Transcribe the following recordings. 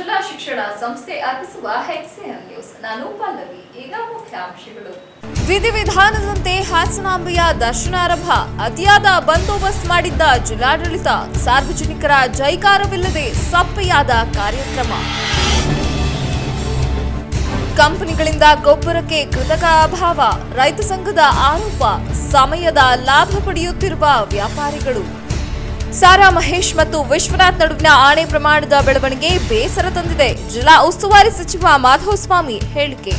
ಉಜ್ವಲ ಶಿಕ್ಷಣ ಸಂಸ್ಥೆ ಅರ್ಪಿಸುವ ಹೆಚ್ಸಿಎಂ ನ್ಯೂಸ್ ನಾನು ಪಲ್ಲವಿ ಈಗ ಮುಖ್ಯಾಂಶಗಳು ವಿಧಿವಿಧಾನದಂತೆ ಹಾಸನಾಂಬೆಯ ದರ್ಶನಾರಂಭ ಅತಿಯಾದ ಬಂದೋಬಸ್ತ್ ಮಾಡಿದ್ದ ಜಿಲ್ಲಾಡಳಿತ ಸಾರ್ವಜನಿಕರ ಜೈಕಾರವಿಲ್ಲದೆ ಸಪ್ಪೆಯಾದ ಕಾರ್ಯಕ್ರಮ ಕಂಪನಿಗಳಿಂದ ಗೊಬ್ಬರಕ್ಕೆ ಕೃತಕ ಅಭಾವ ರೈತ ಸಂಘದ ಆರೋಪ ಸಮಯದ ಲಾಭ ಪಡೆಯುತ್ತಿರುವ ವ್ಯಾಪಾರಿಗಳು ಸಾರಾ ಮಹೇಶ್ ಮತ್ತು ವಿಶ್ವನಾಥ್ ನಡುವಿನ ಆಣೆ ಪ್ರಮಾಣದ ಬೆಳವಣಿಗೆ ಬೇಸರ ತಂದಿದೆ ಜಿಲ್ಲಾ ಉಸ್ತುವಾರಿ ಸಚಿವ ಮಾಧವಸ್ವಾಮಿ ಹೇಳಿಕೆ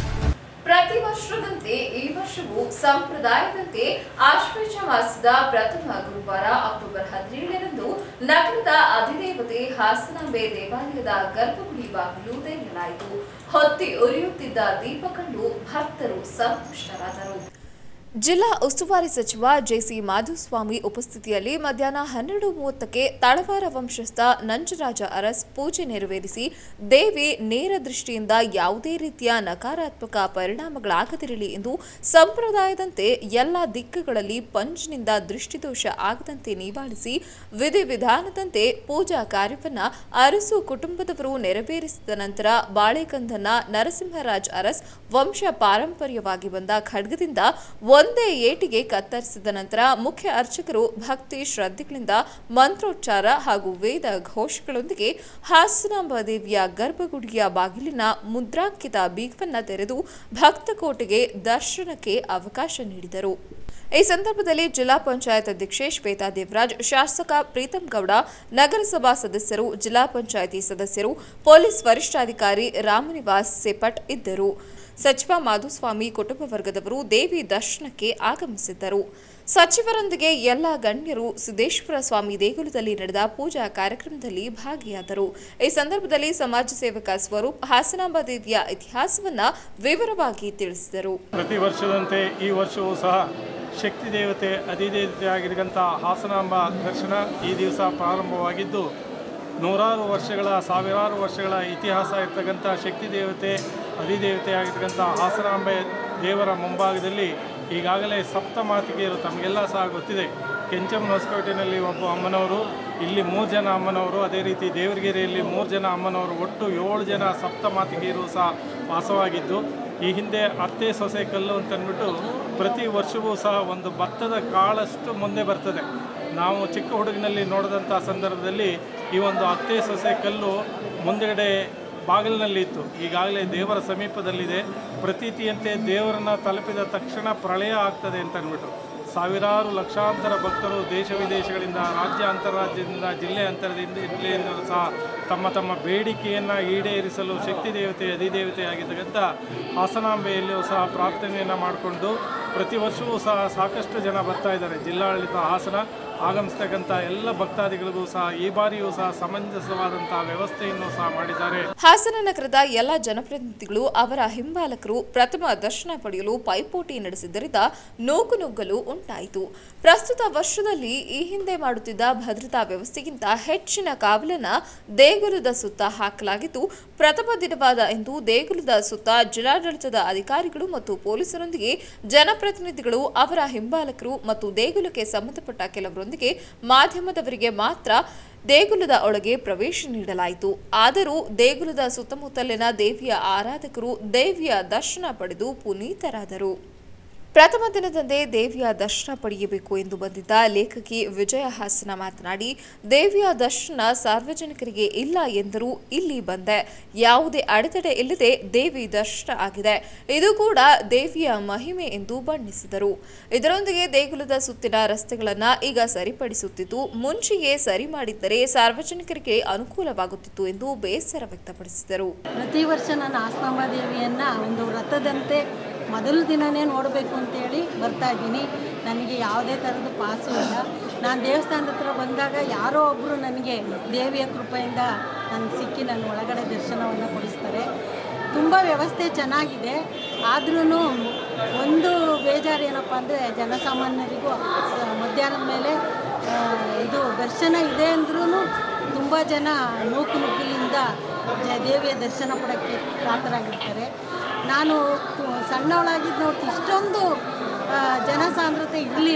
ಪ್ರತಿ ವರ್ಷದಂತೆ ಈ ವರ್ಷವೂ ಸಂಪ್ರದಾಯದಂತೆ ಆಶ್ವೇಜ ಮಾಸದ ಪ್ರಥಮ ಗುರುವಾರ ಅಕ್ಟೋಬರ್ ಹದಿನೇಳರಂದು ನಗರದ ಅಧಿದೇವತೆ ಹಾಸನಾಂಬೆ ದೇವಾಲಯದ ಗರ್ಭಗುಡಿ ಬಾಗಿಲು ತೆರೆಯಲಾಯಿತು ಹೊತ್ತಿ ಉರಿಯುತ್ತಿದ್ದ ದೀಪ ಕಂಡು ಭಕ್ತರು ಸಂತುಷ್ಟರಾದರು ಜಿಲ್ಲಾ ಉಸ್ತುವಾರಿ ಸಚಿವ ಜೆಸಿ ಮಾಧುಸ್ವಾಮಿ ಉಪಸ್ಥಿತಿಯಲ್ಲಿ ಮಧ್ಯಾಹ್ನ ಹನ್ನೆರಡು ಮೂವತ್ತಕ್ಕೆ ತಳವಾರ ವಂಶಸ್ಥ ನಂಜರಾಜ ಅರಸ್ ಪೂಜೆ ನೆರವೇರಿಸಿ ದೇವಿ ನೇರ ದೃಷ್ಟಿಯಿಂದ ಯಾವುದೇ ರೀತಿಯ ನಕಾರಾತ್ಮಕ ಪರಿಣಾಮಗಳಾಗದಿರಲಿ ಎಂದು ಸಂಪ್ರದಾಯದಂತೆ ಎಲ್ಲ ದಿಕ್ಕುಗಳಲ್ಲಿ ಪಂಜ್ನಿಂದ ದೃಷ್ಟಿದೋಷ ಆಗದಂತೆ ನಿವಾಳಿಸಿ ವಿಧಿವಿಧಾನದಂತೆ ಪೂಜಾ ಕಾರ್ಯವನ್ನ ಅರಸು ಕುಟುಂಬದವರು ನೆರವೇರಿಸಿದ ನಂತರ ಬಾಳೆಕಂದನ ನರಸಿಂಹರಾಜ್ ಅರಸ್ ವಂಶ ಪಾರಂಪರ್ಯವಾಗಿ ಬಂದ ಖಡ್ಗದಿಂದ ಒಂದೇ ಏಟಿಗೆ ಕತ್ತರಿಸಿದ ನಂತರ ಮುಖ್ಯ ಅರ್ಚಕರು ಭಕ್ತಿ ಶ್ರದ್ಧೆಗಳಿಂದ ಮಂತ್ರೋಚ್ಚಾರ ಹಾಗೂ ವೇದ ಘೋಷಗಳೊಂದಿಗೆ ಹಾಸನಾಂಬ ದೇವಿಯ ಗರ್ಭಗುಡಿಯ ಬಾಗಿಲಿನ ಮುದ್ರಾಂಕಿತ ಬೀಗವನ್ನ ತೆರೆದು ಭಕ್ತಕೋಟೆಗೆ ದರ್ಶನಕ್ಕೆ ಅವಕಾಶ ನೀಡಿದರು ಈ ಸಂದರ್ಭದಲ್ಲಿ ಜಿಲ್ಲಾ ಪಂಚಾಯತ್ ಅಧ್ಯಕ್ಷೆ ಶ್ವೇತಾ ದೇವರಾಜ್ ಶಾಸಕ ಪ್ರೀತಂ ಗೌಡ ನಗರಸಭಾ ಸದಸ್ಯರು ಜಿಲ್ಲಾ ಪಂಚಾಯಿತಿ ಸದಸ್ಯರು ಪೊಲೀಸ್ ವರಿಷ್ಠಾಧಿಕಾರಿ ರಾಮನಿವಾಸ್ ಸೆಪಟ್ ಇದ್ದರು ಸಚಿವ ಮಾಧುಸ್ವಾಮಿ ಕುಟುಂಬ ವರ್ಗದವರು ದೇವಿ ದರ್ಶನಕ್ಕೆ ಆಗಮಿಸಿದ್ದರು ಸಚಿವರೊಂದಿಗೆ ಎಲ್ಲ ಗಣ್ಯರು ಸಿದ್ದೇಶ್ವರ ಸ್ವಾಮಿ ದೇಗುಲದಲ್ಲಿ ನಡೆದ ಪೂಜಾ ಕಾರ್ಯಕ್ರಮದಲ್ಲಿ ಭಾಗಿಯಾದರು ಈ ಸಂದರ್ಭದಲ್ಲಿ ಸಮಾಜ ಸೇವಕ ಸ್ವರೂಪ್ ಹಾಸನಾಂಬ ದೇವಿಯ ಇತಿಹಾಸವನ್ನ ವಿವರವಾಗಿ ತಿಳಿಸಿದರು ಪ್ರತಿ ವರ್ಷದಂತೆ ಈ ವರ್ಷವೂ ಸಹ ಶಕ್ತಿ ದೇವತೆ ಅಧಿದೇವತೆ ಆಗಿರ್ತಕ್ಕಂಥ ಹಾಸನಾಂಬ ದರ್ಶನ ಈ ದಿವಸ ಪ್ರಾರಂಭವಾಗಿದ್ದು ನೂರಾರು ವರ್ಷಗಳ ಸಾವಿರಾರು ವರ್ಷಗಳ ಇತಿಹಾಸ ಇರ್ತಕ್ಕಂಥ ಶಕ್ತಿ ದೇವತೆ ಅಧಿದೇವತೆ ಆಗಿರ್ತಕ್ಕಂಥ ಹಾಸನಾಂಬೆ ದೇವರ ಮುಂಭಾಗದಲ್ಲಿ ಈಗಾಗಲೇ ಸಪ್ತ ಮಾತಿಗೆಯರು ತಮಗೆಲ್ಲ ಸಹ ಗೊತ್ತಿದೆ ಕೆಂಚಮ್ಮ ಹೊಸಕೋಟೆಯಲ್ಲಿ ಒಬ್ಬ ಅಮ್ಮನವರು ಇಲ್ಲಿ ಮೂರು ಜನ ಅಮ್ಮನವರು ಅದೇ ರೀತಿ ದೇವರಗೆರೆಯಲ್ಲಿ ಮೂರು ಜನ ಅಮ್ಮನವರು ಒಟ್ಟು ಏಳು ಜನ ಸಪ್ತ ಮಾತಿಗೆಯರು ಸಹ ವಾಸವಾಗಿದ್ದು ಈ ಹಿಂದೆ ಅತ್ತೆ ಸೊಸೆ ಕಲ್ಲು ಅಂತಂದ್ಬಿಟ್ಟು ಪ್ರತಿ ವರ್ಷವೂ ಸಹ ಒಂದು ಭತ್ತದ ಕಾಳಷ್ಟು ಮುಂದೆ ಬರ್ತದೆ ನಾವು ಚಿಕ್ಕ ಹುಡುಗಿನಲ್ಲಿ ನೋಡಿದಂಥ ಸಂದರ್ಭದಲ್ಲಿ ಈ ಒಂದು ಅತ್ತೆ ಸೊಸೆ ಕಲ್ಲು ಮುಂದೆಗಡೆ ಬಾಗಿಲಿನಲ್ಲಿ ಇತ್ತು ಈಗಾಗಲೇ ದೇವರ ಸಮೀಪದಲ್ಲಿದೆ ಪ್ರತೀತಿಯಂತೆ ದೇವರನ್ನ ತಲುಪಿದ ತಕ್ಷಣ ಪ್ರಳಯ ಆಗ್ತದೆ ಅಂತ ಅಂದ್ಬಿಟ್ಟು ಸಾವಿರಾರು ಲಕ್ಷಾಂತರ ಭಕ್ತರು ದೇಶ ವಿದೇಶಗಳಿಂದ ರಾಜ್ಯ ಅಂತರ್ರಾಜ್ಯದಿಂದ ಜಿಲ್ಲೆ ಅಂತರದಿಂದ ಜಿಲ್ಲೆಯಿಂದ ಸಹ ತಮ್ಮ ತಮ್ಮ ಬೇಡಿಕೆಯನ್ನು ಈಡೇರಿಸಲು ಶಕ್ತಿ ದೇವತೆ ಅಧಿದೇವತೆ ಆಗಿರ್ತಕ್ಕಂಥ ಹಾಸನಾಂಬೆಯಲ್ಲಿಯೂ ಸಹ ಪ್ರಾರ್ಥನೆಯನ್ನು ಮಾಡಿಕೊಂಡು ಪ್ರತಿ ವರ್ಷವೂ ಸಹ ಸಾಕಷ್ಟು ಜನ ಬರ್ತಾ ಇದ್ದಾರೆ ಜಿಲ್ಲಾಡಳಿತ ಹಾಸನ ಆಗಮಿಸ್ತಕ್ಕಂಥ ಎಲ್ಲ ಭಕ್ತಾದಿಗಳಿಗೂ ಸಹ ಈ ಬಾರಿಯೂ ಸಹ ಸಮಂಜಸವಾದಂಥ ವ್ಯವಸ್ಥೆಯನ್ನು ಸಹ ಮಾಡಿದ್ದಾರೆ ಹಾಸನ ನಗರದ ಎಲ್ಲ ಜನಪ್ರತಿನಿಧಿಗಳು ಅವರ ಹಿಂಬಾಲಕರು ಪ್ರಥಮ ದರ್ಶನ ಪಡೆಯಲು ಪೈಪೋಟಿ ನಡೆಸಿದ್ದರಿಂದ ನೂಕುನುಗ್ಗಲು ಉಂಟಾಯಿತು ಪ್ರಸ್ತುತ ವರ್ಷದಲ್ಲಿ ಈ ಹಿಂದೆ ಮಾಡುತ್ತಿದ್ದ ಭದ್ರತಾ ವ್ಯವಸ್ಥೆಗಿಂತ ಹೆಚ್ಚಿನ ಕಾವಲನ್ನ ದೇಗುಲದ ಸುತ್ತ ಹಾಕಲಾಗಿದ್ದು ಪ್ರಥಮ ದಿನವಾದ ಇಂದು ದೇಗುಲದ ಸುತ್ತ ಜಿಲ್ಲಾಡಳಿತದ ಅಧಿಕಾರಿಗಳು ಮತ್ತು ಪೊಲೀಸರೊಂದಿಗೆ ಜನಪ್ರತಿನಿಧಿಗಳು ಅವರ ಹಿಂಬಾಲಕರು ಮತ್ತು ದೇಗುಲಕ್ಕೆ ಸಂಬಂಧಪಟ್ಟ ಕೆಲವರೊಂದಿಗೆ ಮಾಧ್ಯಮದವರಿಗೆ ಮಾತ್ರ ದೇಗುಲದ ಒಳಗೆ ಪ್ರವೇಶ ನೀಡಲಾಯಿತು ಆದರೂ ದೇಗುಲದ ಸುತ್ತಮುತ್ತಲಿನ ದೇವಿಯ ಆರಾಧಕರು ದೇವಿಯ ದರ್ಶನ ಪಡೆದು ಪುನೀತರಾದರು ಪ್ರಥಮ ದಿನದಂದೇ ದೇವಿಯ ದರ್ಶನ ಪಡೆಯಬೇಕು ಎಂದು ಬಂದಿದ್ದ ಲೇಖಕಿ ವಿಜಯ ಹಾಸನ ಮಾತನಾಡಿ ದೇವಿಯ ದರ್ಶನ ಸಾರ್ವಜನಿಕರಿಗೆ ಇಲ್ಲ ಎಂದರೂ ಇಲ್ಲಿ ಬಂದೆ ಯಾವುದೇ ಅಡೆತಡೆ ಇಲ್ಲದೆ ದೇವಿ ದರ್ಶನ ಆಗಿದೆ ಇದು ಕೂಡ ದೇವಿಯ ಮಹಿಮೆ ಎಂದು ಬಣ್ಣಿಸಿದರು ಇದರೊಂದಿಗೆ ದೇಗುಲದ ಸುತ್ತಿನ ರಸ್ತೆಗಳನ್ನು ಈಗ ಸರಿಪಡಿಸುತ್ತಿದ್ದು ಮುಂಚೆಯೇ ಸರಿ ಮಾಡಿದ್ದರೆ ಸಾರ್ವಜನಿಕರಿಗೆ ಅನುಕೂಲವಾಗುತ್ತಿತ್ತು ಎಂದು ಬೇಸರ ವ್ಯಕ್ತಪಡಿಸಿದರು ಪ್ರತಿ ವರ್ಷ ನಾನು ಆಸ್ತಾಂಬ ದೇವಿಯನ್ನು ಒಂದು ವ್ರತದಂತೆ ಮೊದಲ ದಿನವೇ ನೋಡಬೇಕು ಅಂತೇಳಿ ಬರ್ತಾ ಇದ್ದೀನಿ ನನಗೆ ಯಾವುದೇ ಥರದ ಪಾಸು ಇಲ್ಲ ನಾನು ದೇವಸ್ಥಾನದ ಹತ್ರ ಬಂದಾಗ ಯಾರೋ ಒಬ್ಬರು ನನಗೆ ದೇವಿಯ ಕೃಪೆಯಿಂದ ನನಗೆ ಸಿಕ್ಕಿ ನನ್ನ ಒಳಗಡೆ ದರ್ಶನವನ್ನು ಕೊಡಿಸ್ತಾರೆ ತುಂಬ ವ್ಯವಸ್ಥೆ ಚೆನ್ನಾಗಿದೆ ಆದ್ರೂ ಒಂದು ಬೇಜಾರು ಏನಪ್ಪ ಅಂದರೆ ಜನಸಾಮಾನ್ಯರಿಗೂ ಸ- ಮಧ್ಯಾಹ್ನದ ಮೇಲೆ ಆ, ಇದು ದರ್ಶನ ಇದೆ ಅಂದ್ರೂ ತುಂಬ ಜನ ನೂಕು ನುಗ್ಗಲಿಂದ ಜ- ದೇವಿಯ ದರ್ಶನ ಪಡೋಕ್ಕೆ ಕಾತರಾಗಿರ್ತಾರೆ ನಾನು ತು- ಸಣ್ಣವಳಾಗಿದ್ದು ನೋಡಿ ಇಷ್ಟೊಂದು ಆ, ಜನಸಾಂದ್ರತೆ ಇರಲಿಲ್ಲ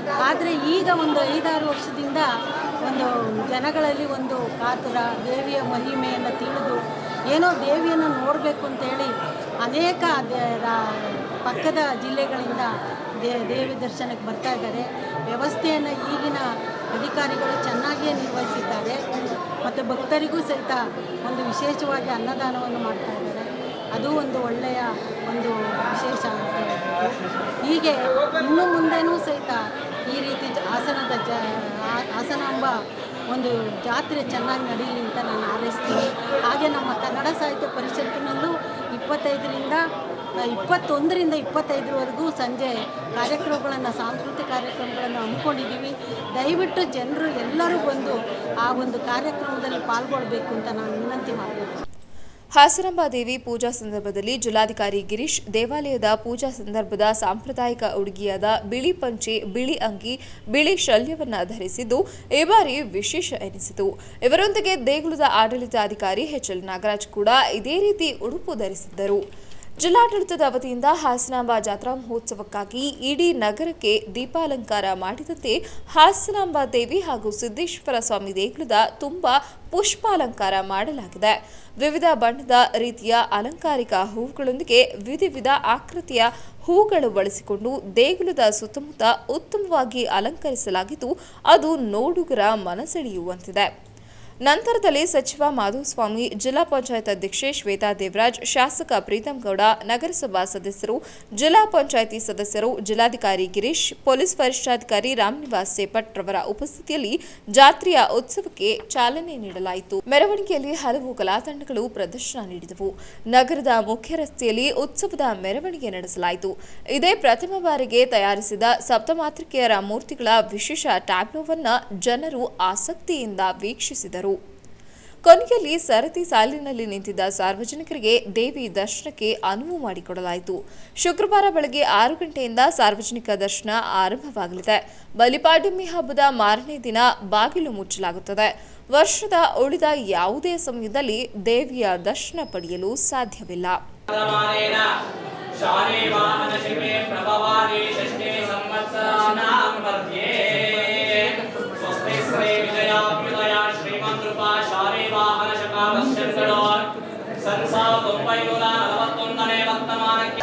ಆದರೆ ಈಗ ಒಂದು ಐದಾರು ವರ್ಷದಿಂದ ಒಂದು ಜನಗಳಲ್ಲಿ ಒಂದು ಕಾತುರ ದೇವಿಯ ಮಹಿಮೆಯನ್ನು ತಿಳಿದು ಏನೋ ದೇವಿಯನ್ನು ನೋಡಬೇಕು ಅಂತೇಳಿ ಅನೇಕ ದೇ- ರಾ- ಪಕ್ಕದ ಜಿಲ್ಲೆಗಳಿಂದ ದೇ ದೇವಿ ದರ್ಶನಕ್ಕೆ ಬರ್ತಾ ಇದ್ದಾರೆ ವ್ಯವಸ್ಥೆಯನ್ನು ಈಗಿನ ಅಧಿಕಾರಿಗಳು ಚೆನ್ನಾಗಿಯೇ ನಿರ್ವಹಿಸಿದ್ದಾರೆ ಮತ್ತು ಭಕ್ತರಿಗೂ ಸಹಿತ ಒಂದು ವಿಶೇಷವಾಗಿ ಅನ್ನದಾನವನ್ನು ಮಾಡ್ತಾ ಇದ್ದಾರೆ ಅದು ಒಂದು ಒಳ್ಳೆಯ ಒಂದು ವಿಶೇಷ ಅಂತ ಹೇಳ್ಬೋದು. ಹೀಗೆ ಇನ್ನು ಮುಂದೆನೂ ಸಹಿತ ಈ ರೀತಿ ಜ- ಹಾಸನದ ಜ ಆ- ಹಾಸನಾಂಬ ಒಂದು ಜಾತ್ರೆ ಚೆನ್ನಾಗಿ ನಡೀಲಿ ಅಂತ ನಾನು ಹಾರೈಸ್ತೀನಿ ಹಾಗೆ ನಮ್ಮ ಕನ್ನಡ ಸಾಹಿತ್ಯ ಪರಿಷತ್ತಿನಲ್ಲೂ ಇಪ್ಪತ್ತೈದರಿಂದ ಆ, ಇಪ್ಪತ್ತೊಂದರಿಂದ ಇಪ್ಪತ್ತೈದರವರೆಗೂ ಸಂಜೆ ಕಾರ್ಯಕ್ರಮಗಳನ್ನು ಸಾಂಸ್ಕೃತಿಕ ಕಾರ್ಯಕ್ರಮಗಳನ್ನು ಹಮ್ಮಿಕೊಂಡಿದ್ದೀವಿ ದಯವಿಟ್ಟು ಜನರು ಎಲ್ಲರೂ ಬಂದು ಆ ಒಂದು ಕಾರ್ಯಕ್ರಮದಲ್ಲಿ ಪಾಲ್ಗೊಳ್ಬೇಕು ಅಂತ ನಾನು ವಿನಂತಿ ಮಾಡ್ತೀನಿ ಹಾಸನಾಂಬ ದೇವಿ ಪೂಜಾ ಸಂದರ್ಭದಲ್ಲಿ ಜಿಲ್ಲಾಧಿಕಾರಿ ಗಿರೀಶ್ ದೇವಾಲಯದ ಪೂಜಾ ಸಂದರ್ಭದ ಸಾಂಪ್ರದಾಯಿಕ ಉಡುಗೆಯಾದ ಬಿಳಿ ಪಂಚೆ ಬಿಳಿ ಅಂಗಿ ಬಿಳಿ ಶಲ್ಯವನ್ನ ಧರಿಸಿದ್ದು ಈ ಬಾರಿ ವಿಶೇಷ ಎನಿಸಿತು ಇವರೊಂದಿಗೆ ದೇಗುಲದ ಆಡಳಿತಾಧಿಕಾರಿ ಎಚ್ ಎಲ್ ನಾಗರಾಜ್ ಕೂಡ ಇದೇ ರೀತಿ ಉಡುಪು ಧರಿಸಿದ್ದರು ಜಿಲ್ಲಾಡಳಿತದ ವತಿಯಿಂದ ಹಾಸನಾಂಬ ಜಾತ್ರಾ ಮಹೋತ್ಸವಕ್ಕಾಗಿ ಇಡೀ ನಗರಕ್ಕೆ ದೀಪಾಲಂಕಾರ ಮಾಡಿದಂತೆ ಹಾಸನಾಂಬ ದೇವಿ ಹಾಗೂ ಸಿದ್ದೇಶ್ವರ ಸ್ವಾಮಿ ದೇಗುಲದ ತುಂಬ ಪುಷ್ಪಾಲಂಕಾರ ಮಾಡಲಾಗಿದೆ ವಿವಿಧ ಬಣ್ಣದ ರೀತಿಯ ಅಲಂಕಾರಿಕ ಹೂವುಗಳೊಂದಿಗೆ ವಿಧ ವಿಧ ಆಕೃತಿಯ ಹೂಗಳು ಬಳಸಿಕೊಂಡು ದೇಗುಲದ ಸುತ್ತಮುತ್ತ ಉತ್ತಮವಾಗಿ ಅಲಂಕರಿಸಲಾಗಿದ್ದು ಅದು ನೋಡುಗರ ಮನಸೆಳೆಯುವಂತಿದೆ ನಂತರದಲ್ಲಿ ಸಚಿವ ಮಾಧುಸ್ವಾಮಿ ಜಿಲ್ಲಾ ಪಂಚಾಯತ್ ಅಧ್ಯಕ್ಷೆ ಶ್ವೇತಾ ದೇವರಾಜ್ ಶಾಸಕ ಪ್ರೀತಂ ಗೌಡ ನಗರಸಭಾ ಸದಸ್ಯರು ಜಿಲ್ಲಾ ಪಂಚಾಯಿತಿ ಸದಸ್ಯರು ಜಿಲ್ಲಾಧಿಕಾರಿ ಗಿರೀಶ್ ಪೊಲೀಸ್ ವರಿಷ್ಠಾಧಿಕಾರಿ ರಾಮ್ನಿವಾಸ್ ಸೇಪಟ್ ರವರ ಉಪಸ್ಥಿತಿಯಲ್ಲಿ ಜಾತ್ರೆಯ ಉತ್ಸವಕ್ಕೆ ಚಾಲನೆ ನೀಡಲಾಯಿತು ಮೆರವಣಿಗೆಯಲ್ಲಿ ಹಲವು ಕಲಾತಂಡಗಳು ಪ್ರದರ್ಶನ ನೀಡಿದವು ನಗರದ ಮುಖ್ಯ ರಸ್ತೆಯಲ್ಲಿ ಉತ್ಸವದ ಮೆರವಣಿಗೆ ನಡೆಸಲಾಯಿತು ಇದೇ ಪ್ರಥಮ ಬಾರಿಗೆ ತಯಾರಿಸಿದ ಸಪ್ತಮಾತೃಕೆಯರ ಮೂರ್ತಿಗಳ ವಿಶೇಷ ಟ್ಯಾಬ್ಲೋವನ್ನ ಜನರು ಆಸಕ್ತಿಯಿಂದ ವೀಕ್ಷಿಸಿದರು ಕೊನೆಯಲ್ಲಿ ಸರತಿ ಸಾಲಿನಲ್ಲಿ ನಿಂತಿದ್ದ ಸಾರ್ವಜನಿಕರಿಗೆ ದೇವಿ ದರ್ಶನಕ್ಕೆ ಅನುವು ಮಾಡಿಕೊಡಲಾಯಿತು ಶುಕ್ರವಾರ ಬೆಳಗ್ಗೆ ಆರು ಗಂಟೆಯಿಂದ ಸಾರ್ವಜನಿಕ ದರ್ಶನ ಆರಂಭವಾಗಲಿದೆ ಬಲಿಪಾಡ್ಯಮಿ ಹಬ್ಬದ ಮಾರನೇ ದಿನ ಬಾಗಿಲು ಮುಚ್ಚಲಾಗುತ್ತದೆ ವರ್ಷದ ಉಳಿದ ಯಾವುದೇ ಸಮಯದಲ್ಲಿ ದೇವಿಯ ದರ್ಶನ ಪಡೆಯಲು ಸಾಧ್ಯವಿಲ್ಲ वर्तमानेन शाने वाहनशिवे प्रभवानि षष्ठे संवत्सराणां मध्ये स्वस्ति श्री विजयाभ्युदया श्रीमन्कृपा शाने वाहनशकावश्यङ्गणो ಸಂಸಾ ಒಂಬೈನೂರ ನಲವತ್ತೊಂದನೇ ವರ್ತಮಾನಕ್ಕೆ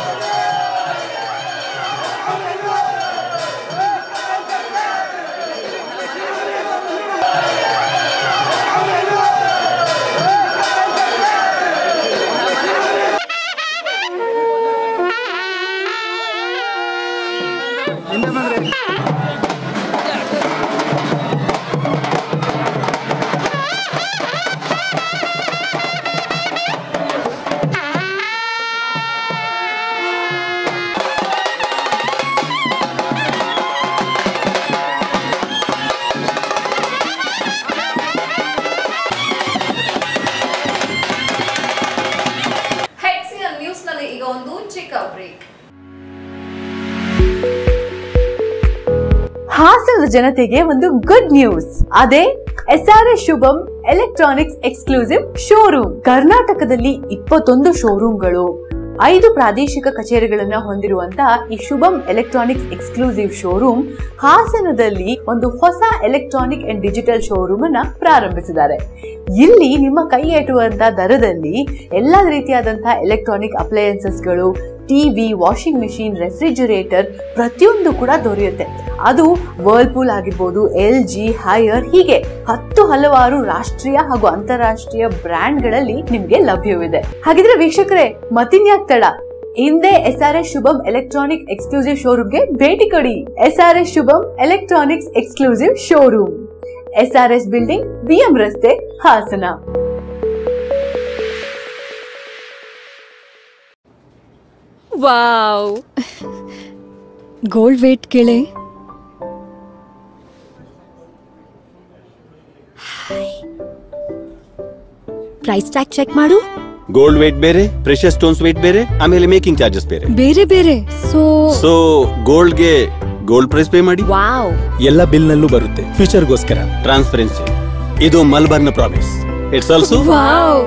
ಹೆಕ್ಸಿಯನ್ ನ್ಯೂಸ್ನಲ್ಲಿ ಈಗ ಒಂದು ಚಿಕ್ಕ ಬ್ರೇಕ್ ಹಾಸನದ ಜನತೆಗೆ ಒಂದು ಗುಡ್ ನ್ಯೂಸ್ ಅದೇ S R S Shubham electronics exclusive showroom ಕರ್ನಾಟಕದಲ್ಲಿ ಇಪ್ಪತ್ತೊಂದು ಶೋರೂಮ್ಗಳು ಐದು ಪ್ರಾದೇಶಿಕ ಕಚೇರಿಗಳನ್ನ ಹೊಂದಿರುವಂತಹ ಈ ಶುಭಂ ಎಲೆಕ್ಟ್ರಾನಿಕ್ಸ್ ಎಕ್ಸ್ಕ್ಲೂಸಿವ್ ಶೋರೂಮ್ ಹಾಸನದಲ್ಲಿ ಒಂದು ಹೊಸ ಎಲೆಕ್ಟ್ರಾನಿಕ್ ಅಂಡ್ ಡಿಜಿಟಲ್ ಶೋರೂಮ್ ಅನ್ನ ಪ್ರಾರಂಭಿಸಿದ್ದಾರೆ ಇಲ್ಲಿ ನಿಮ್ಮ ಕೈ ಎಟುವಂತಹ ದರದಲ್ಲಿ ಎಲ್ಲಾ ರೀತಿಯಾದಂತಹ ಎಲೆಕ್ಟ್ರಾನಿಕ್ ಅಪ್ಲಯನ್ಸಸ್ಗಳು ಟಿವಿ ವಾಷಿಂಗ್ ಮಿಷಿನ್ ರೆಫ್ರಿಜರೇಟರ್ ಪ್ರತಿಯೊಂದು ಕೂಡ ದೊರೆಯುತ್ತೆ ಅದು ವರ್ಲ್ಪೂಲ್ ಆಗಿರ್ಬೋದು ಎಲ್ ಜಿ ಹೈಯರ್ ಹೀಗೆ ಹತ್ತು ಹಲವಾರು ರಾಷ್ಟ್ರೀಯ ಹಾಗೂ ಅಂತಾರಾಷ್ಟ್ರೀಯ ಬ್ರ್ಯಾಂಡ್ಗಳಲ್ಲಿ ನಿಮ್ಗೆ ಲಭ್ಯವಿದೆ ಹಾಗಿದ್ರೆ ವೀಕ್ಷಕರೇ ಮತ್ತಿನ್ಯಾಕ್ ತಡ ಹಿಂದೆ S R S Shubham electronic exclusive ಶೋರೂಮ್ಗೆ ಭೇಟಿ ಕೊಡಿ S R S Shubham electronics exclusive showroom S R S building BM ರಸ್ತೆ ಹಾಸನ ವಾವ್ ಗೋಲ್ಡ್ ವೇಟ್ ಕೇಳೆ ಪ್ರೈಸ್ ಟ್ಯಾಗ್ ಚೆಕ್ ಮಾಡು ಗೋಲ್ಡ್ ವೇಟ್ ಬೇರೆ ಪ್ರೆಷರ್ ಸ್ಟೋನ್ಸ್ ವೇಟ್ ಬೇರೆ ಆಮೇಲೆ ಮೇಕಿಂಗ್ ಚಾರ್ಜಸ್ ಬೇರೆ ಬೇರೆ ಬೇರೆ ಸೊ ಸೊ ಗೋಲ್ಡ್ಗೆ ಗೋಲ್ಡ್ ಪ್ರೈಸ್ ಪೇ ಮಾಡಿ ವಾವ್ ಎಲ್ಲ ಬಿಲ್ನಲ್ಲೂ ಬರುತ್ತೆ ಫ್ಯೂಚರ್ಗೋಸ್ಕರ ಟ್ರಾನ್ಸ್ಪರೆನ್ಸಿ ಇದು Malabar promise it's also wow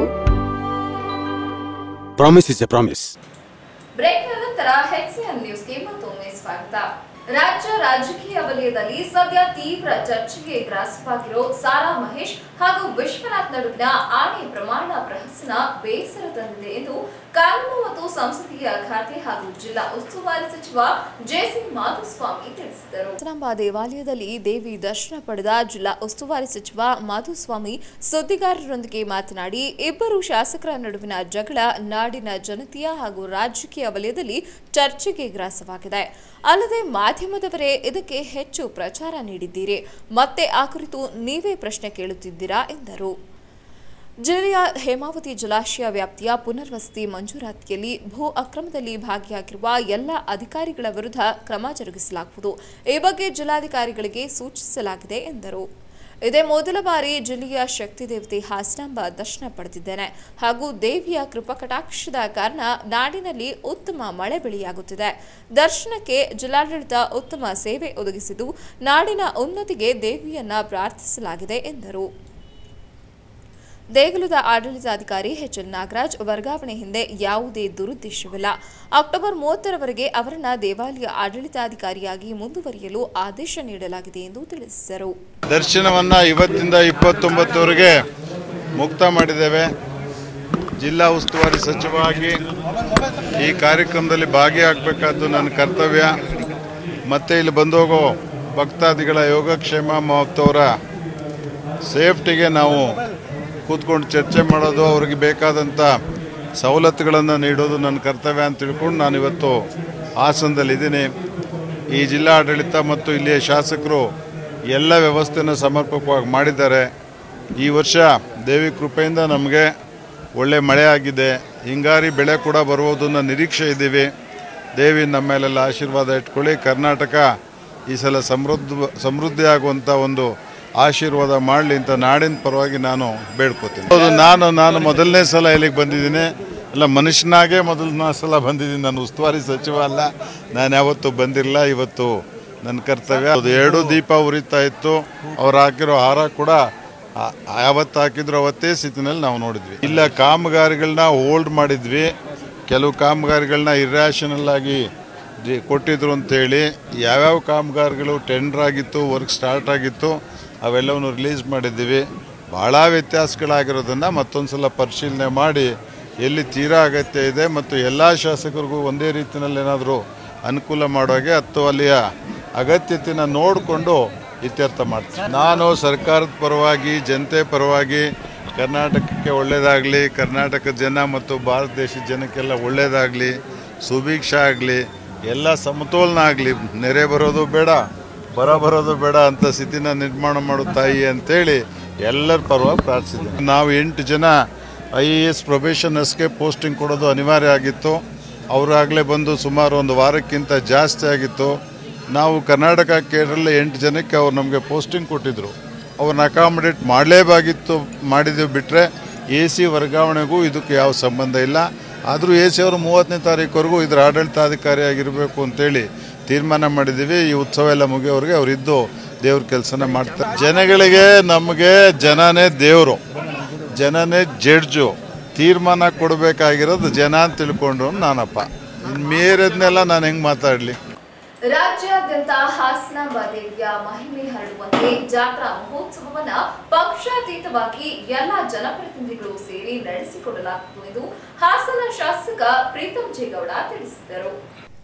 promise is A promise ಬ್ರೇಕ್ನ ನಂತರ ಹೆಕ್ಸಿಯನ್ ನ್ಯೂಸ್ಗೆ ಮತ್ತೊಮ್ಮೆ ಸ್ವಾಗತ ರಾಜ್ಯ ರಾಜಕೀಯ ವಲಯದಲ್ಲಿ ಸದ್ಯ ತೀವ್ರ ಚರ್ಚೆಗೆ ಗ್ರಾಸವಾಗಿರೋ ಸಾರಾ ಮಹೇಶ್ ಹಾಗೂ ವಿಶ್ವನಾಥ್ ನಡುವಿನ ಆಣೆ ಪ್ರಮಾಣ ಪ್ರಹಸನ ಬೇಸರ ತಂದಿದೆ ಎಂದು ಕಾನೂನು ಮತ್ತು ಸಂಸದೀಯ ಖಾತೆ ಹಾಗೂ ಜಿಲ್ಲಾ ಉಸ್ತುವಾರಿ ಸಚಿವ ಜೆಸಿ ಮಾಧುಸ್ವಾಮಿ ತಿಳಿಸಿದರು ಹಾಸನಾಂಬ ದೇವಾಲಯದಲ್ಲಿ ದೇವಿ ದರ್ಶನ ಪಡೆದ ಜಿಲ್ಲಾ ಉಸ್ತುವಾರಿ ಸಚಿವ ಮಾಧುಸ್ವಾಮಿ ಸುದ್ದಿಗಾರರೊಂದಿಗೆ ಮಾತನಾಡಿ ಇಬ್ಬರು ಶಾಸಕರ ನಡುವಿನ ಜಗಳ ನಾಡಿನ ಜನತೆಯ ಹಾಗೂ ರಾಜಕೀಯ ವಲಯದಲ್ಲಿ ಚರ್ಚೆಗೆ ಗ್ರಾಸವಾಗಿದೆ ಅಲ್ಲದೆ ಮಾಧ್ಯಮದವರೇ ಇದಕ್ಕೆ ಹೆಚ್ಚು ಪ್ರಚಾರ ನೀಡಿದ್ದೀರಿ ಮತ್ತೆ ಆ ಕುರಿತು ನೀವೇ ಪ್ರಶ್ನೆ ಕೇಳುತ್ತಿದ್ದೀರಾ ಎಂದರು ಜಿಲ್ಲೆಯ ಹೇಮಾವತಿ ಜಲಾಶಯ ವ್ಯಾಪ್ತಿಯ ಪುನರ್ವಸತಿ ಮಂಜೂರಾತಿಯಲ್ಲಿ ಭೂ ಅಕ್ರಮದಲ್ಲಿ ಭಾಗಿಯಾಗಿರುವ ಎಲ್ಲ ಅಧಿಕಾರಿಗಳ ವಿರುದ್ಧ ಕ್ರಮ ಜರುಗಿಸಲಾಗುವುದು ಈ ಬಗ್ಗೆ ಜಿಲ್ಲಾಧಿಕಾರಿಗಳಿಗೆ ಸೂಚಿಸಲಾಗಿದೆ ಎಂದರು ಇದೇ ಮೊದಲ ಬಾರಿ ಜಿಲ್ಲೆಯ ಶಕ್ತಿ ದೇವತೆ ಹಾಸನಾಂಬ ದರ್ಶನ ಪಡೆದಿದ್ದೇನೆ ಹಾಗೂ ದೇವಿಯ ಕೃಪಕಟಾಕ್ಷದ ಕಾರಣ ನಾಡಿನಲ್ಲಿ ಉತ್ತಮ ಮಳೆ ಬೆಳೆಯಾಗುತ್ತಿದೆ ದರ್ಶನಕ್ಕೆ ಜಿಲ್ಲಾಡಳಿತ ಉತ್ತಮ ಸೇವೆ ಒದಗಿಸಿದ್ದು ನಾಡಿನ ಉನ್ನತಿಗೆ ದೇವಿಯನ್ನ ಪ್ರಾರ್ಥಿಸಲಾಗಿದೆ ಎಂದರು ದೇಗುಲದ ಆಡಳಿತಾಧಿಕಾರಿ ಎಚ್ ಎಲ್ ನಾಗರಾಜ್ ವರ್ಗಾವಣೆ ಹಿಂದೆ ಯಾವುದೇ ದುರುದ್ದೇಶವಿಲ್ಲ ಅಕ್ಟೋಬರ್ ಮೂವತ್ತರವರೆಗೆ ಅವರನ್ನ ದೇವಾಲಯ ಆಡಳಿತಾಧಿಕಾರಿಯಾಗಿ ಮುಂದುವರಿಯಲು ಆದೇಶ ನೀಡಲಾಗಿದೆ ಎಂದು ತಿಳಿಸಿದರು ದರ್ಶನವನ್ನು ಇವತ್ತಿಂದ ಇಪ್ಪತ್ತೊಂಬತ್ತವರೆಗೆ ಮುಕ್ತ ಮಾಡಿದ್ದೇವೆ ಜಿಲ್ಲಾ ಉಸ್ತುವಾರಿ ಸಚಿವರಾಗಿ ಈ ಕಾರ್ಯಕ್ರಮದಲ್ಲಿ ಭಾಗಿಯಾಗಬೇಕಾದ್ದು ನನ್ನ ಕರ್ತವ್ಯ ಮತ್ತು ಇಲ್ಲಿ ಬಂದೋಗೋ ಭಕ್ತಾದಿಗಳ ಯೋಗಕ್ಷೇಮ ಮಹತ್ವರ ಸೇಫ್ಟಿಗೆ ನಾವು ಕೂತ್ಕೊಂಡು ಚರ್ಚೆ ಮಾಡೋದು ಅವ್ರಿಗೆ ಬೇಕಾದಂಥ ಸವಲತ್ತುಗಳನ್ನು ನೀಡೋದು ನನ್ನ ಕರ್ತವ್ಯ ಅಂತ ತಿಳ್ಕೊಂಡು ನಾನು ಇವತ್ತು ಹಾಸನದಲ್ಲಿದ್ದೀನಿ ಈ ಜಿಲ್ಲಾ ಆಡಳಿತ ಮತ್ತು ಇಲ್ಲಿಯ ಶಾಸಕರು ಎಲ್ಲ ವ್ಯವಸ್ಥೆನ ಸಮರ್ಪಕವಾಗಿ ಮಾಡಿದ್ದಾರೆ ಈ ವರ್ಷ ದೇವಿ ಕೃಪೆಯಿಂದ ನಮಗೆ ಒಳ್ಳೆ ಮಳೆ ಆಗಿದೆ ಹಿಂಗಾರಿ ಬೆಳೆ ಕೂಡ ಬರುವುದು ಅನ್ನೋ ನಿರೀಕ್ಷೆ ಇದ್ದೀವಿ ದೇವಿ ನಮ್ಮ ಮೇಲೆಲ್ಲ ಆಶೀರ್ವಾದ ಇಟ್ಕೊಳ್ಳಿ ಕರ್ನಾಟಕ ಈ ಸಲ ಸಮೃದ್ಧ ಸಮೃದ್ಧಿ ಆಗುವಂಥ ಒಂದು ಆಶೀರ್ವಾದ ಮಾಡಲಿ ಅಂತ ನಾಡಿನ ಪರವಾಗಿ ನಾನು ಬೇಡ್ಕೋತೀನಿ ಹೌದು ನಾನು ನಾನು ಮೊದಲನೇ ಸಲ ಇಲ್ಲಿಗೆ ಬಂದಿದ್ದೀನಿ ಅಲ್ಲ ಮನುಷ್ಯನಾಗೇ ಮೊದಲನೇ ಸಲ ಬಂದಿದ್ದೀನಿ ನಾನು ಉಸ್ತುವಾರಿ ಸಚಿವ ಅಲ್ಲ ನಾನು ಯಾವತ್ತೂ ಬಂದಿರಲಿಲ್ಲ ಇವತ್ತು ನನ್ನ ಕರ್ತವ್ಯ ಅದು ಎರಡು ದೀಪ ಉರಿತಾ ಇತ್ತು ಅವ್ರು ಹಾಕಿರೋ ಹಾರ ಕೂಡ ಆ- ಯಾವತ್ತು ಹಾಕಿದ್ರು ಅವತ್ತೇ ಸ್ಥಿತಿನಲ್ಲಿ ನಾವು ನೋಡಿದ್ವಿ ಇಲ್ಲ ಕಾಮಗಾರಿಗಳನ್ನ ಹೋಲ್ಡ್ ಮಾಡಿದ್ವಿ ಕೆಲವು ಕಾಮಗಾರಿಗಳನ್ನ ಇರ್ಯಾಷನಲ್ ಆಗಿ ಜಿ- ಕೊಟ್ಟಿದ್ರು ಅಂತೇಳಿ ಯಾವ್ಯಾವ ಕಾಮಗಾರಿಗಳು ಟೆಂಡರ್ ಆಗಿತ್ತು ವರ್ಕ್ ಸ್ಟಾರ್ಟ್ ಆಗಿತ್ತು ಅವೆಲ್ಲವನ್ನು ರಿಲೀಸ್ ಮಾಡಿದ್ದೀವಿ ಭಾಳ ವ್ಯತ್ಯಾಸಗಳಾಗಿರೋದನ್ನು ಮತ್ತೊಂದು ಸಲ ಪರಿಶೀಲನೆ ಮಾಡಿ ಎಲ್ಲಿ ತೀರಾ ಅಗತ್ಯ ಇದೆ ಮತ್ತು ಎಲ್ಲ ಶಾಸಕರಿಗೂ ಒಂದೇ ರೀತಿಯಲ್ಲಿ ಏನಾದರೂ ಅನುಕೂಲ ಮಾಡೋಗೆ ಅಥವಾ ಅಲ್ಲಿಯ ಅಗತ್ಯತೆನ ನೋಡಿಕೊಂಡು ಇತ್ಯರ್ಥ ಮಾಡ್ತೀನಿ ನಾನು ಸರ್ಕಾರದ ಪರವಾಗಿ ಜನತೆ ಪರವಾಗಿ ಕರ್ನಾಟಕಕ್ಕೆ ಒಳ್ಳೆಯದಾಗಲಿ ಕರ್ನಾಟಕದ ಜನ ಮತ್ತು ಭಾರತ ದೇಶದ ಜನಕ್ಕೆಲ್ಲ ಒಳ್ಳೆಯದಾಗಲಿ ಸುಭಿಕ್ಷ ಆಗಲಿ ಎಲ್ಲ ಸಮತೋಲನ ಆಗಲಿ ನೆರೆ ಬರೋದು ಬೇಡ ಬರ ಬರೋದು ಬೇಡ ಅಂತ ಸ್ಥಿತಿನ ನಿರ್ಮಾಣ ಮಾಡು ತಾಯಿ ಅಂತೇಳಿ ಎಲ್ಲರ ಪರವಾಗಿ ಪ್ರಾರ್ಥಿಸಿದೆ ನಾವು ಎಂಟು ಜನ ಐ ಎ ಎಸ್ ಪ್ರೊಬೇಷನರ್ಸ್ಗೆ ಪೋಸ್ಟಿಂಗ್ ಕೊಡೋದು ಅನಿವಾರ್ಯ ಆಗಿತ್ತು ಅವರಾಗಲೇ ಬಂದು ಸುಮಾರು ಒಂದು ವಾರಕ್ಕಿಂತ ಜಾಸ್ತಿ ಆಗಿತ್ತು ನಾವು ಕರ್ನಾಟಕ ಕೇರಳ ಎಂಟು ಜನಕ್ಕೆ ಅವ್ರು ನಮಗೆ ಪೋಸ್ಟಿಂಗ್ ಕೊಟ್ಟಿದ್ದರು ಅವ್ರನ್ನ ಅಕಾಮಿಡೇಟ್ ಮಾಡಲೇಬಾಗಿತ್ತು ಮಾಡಿದ್ದೀವಿ ಬಿಟ್ಟರೆ ಎ ಸಿ ವರ್ಗಾವಣೆಗೂ ಇದಕ್ಕೆ ಯಾವ ಸಂಬಂಧ ಇಲ್ಲ ಆದರೂ ಎ ಸಿ ಅವರು ಮೂವತ್ತನೇ ತಾರೀಕುವರೆಗೂ ಇದರ ಆಡಳಿತಾಧಿಕಾರಿಯಾಗಿರಬೇಕು ಅಂತೇಳಿ ತೀರ್ಮಾನ ಮಾಡಿದ್ದೀವಿ ಈ ಉತ್ಸವ ಎಲ್ಲ ಮುಗಿಯೋರಿಗೆ ಅವರಿದ್ದು ದೇವ್ರ ಕೆಲಸನ ಮಾಡ್ತಾರೆ ಜನಗಳಿಗೆ ನಮಗೆ ಜನನೇ ದೇವರು ಜನನೇ ಜಡ್ಜು ತೀರ್ಮಾನ ಕೊಡಬೇಕಾಗಿರೋದು ಜನ ಅಂತ ತಿಳ್ಕೊಂಡ್ರು ನಾನಪ್ಪ ಇನ್ನು ಮೇರದ್ನೆಲ್ಲ ನಾನು ಹೆಂಗೆ ಮಾತಾಡಲಿ ರಾಜ್ಯಾದ್ಯಂತ ಹಾಸನಾಂಬ ದೇವಿಯ ಮಹಿಮೆ ಹರಡುವಂತೆ ಜಾತ್ರಾ ಮಹೋತ್ಸವವನ್ನ ಪಕ್ಷಾತೀತವಾಗಿ ಎಲ್ಲ ಜನಪ್ರತಿನಿಧಿಗಳು ಸೇರಿ ನಡೆಸಿಕೊಡಲಾಗುವುದು ಎಂದು ಹಾಸನ ಶಾಸಕ ಪ್ರೀತಂ ಜೇಗೌಡ ತಿಳಿಸಿದರು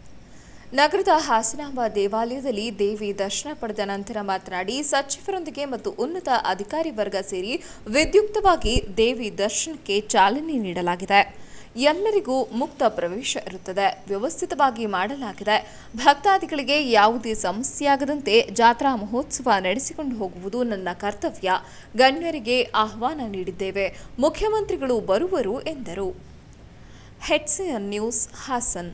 ನಗರದ ಹಾಸನಾಂಬ ದೇವಾಲಯದಲ್ಲಿ ದೇವಿ ದರ್ಶನ ಪಡೆದ ನಂತರ ಮಾತನಾಡಿ ಸಚಿವರೊಂದಿಗೆ ಮತ್ತು ಉನ್ನತ ಅಧಿಕಾರಿ ವರ್ಗ ಸೇರಿ ವಿದ್ಯುಕ್ತವಾಗಿ ದೇವಿ ದರ್ಶನಕ್ಕೆ ಚಾಲನೆ ನೀಡಲಾಗಿದೆ ಎಲ್ಲರಿಗೂ ಮುಕ್ತ ಪ್ರವೇಶ ಇರುತ್ತದೆ ವ್ಯವಸ್ಥಿತವಾಗಿ ಮಾಡಲಾಗಿದೆ ಭಕ್ತಾದಿಗಳಿಗೆ ಯಾವುದೇ ಸಮಸ್ಯೆಯಾಗದಂತೆ ಜಾತ್ರಾ ಮಹೋತ್ಸವ ನಡೆಸಿಕೊಂಡು ಹೋಗುವುದು ನನ್ನ ಕರ್ತವ್ಯ ಗಣ್ಯರಿಗೆ ಆಹ್ವಾನ ನೀಡಿದ್ದೇವೆ ಮುಖ್ಯಮಂತ್ರಿಗಳು ಬರುವರು ಎಂದರು ಹೆಡ್ಸಿಯನ್ ನ್ಯೂಸ್ ಹಾಸನ್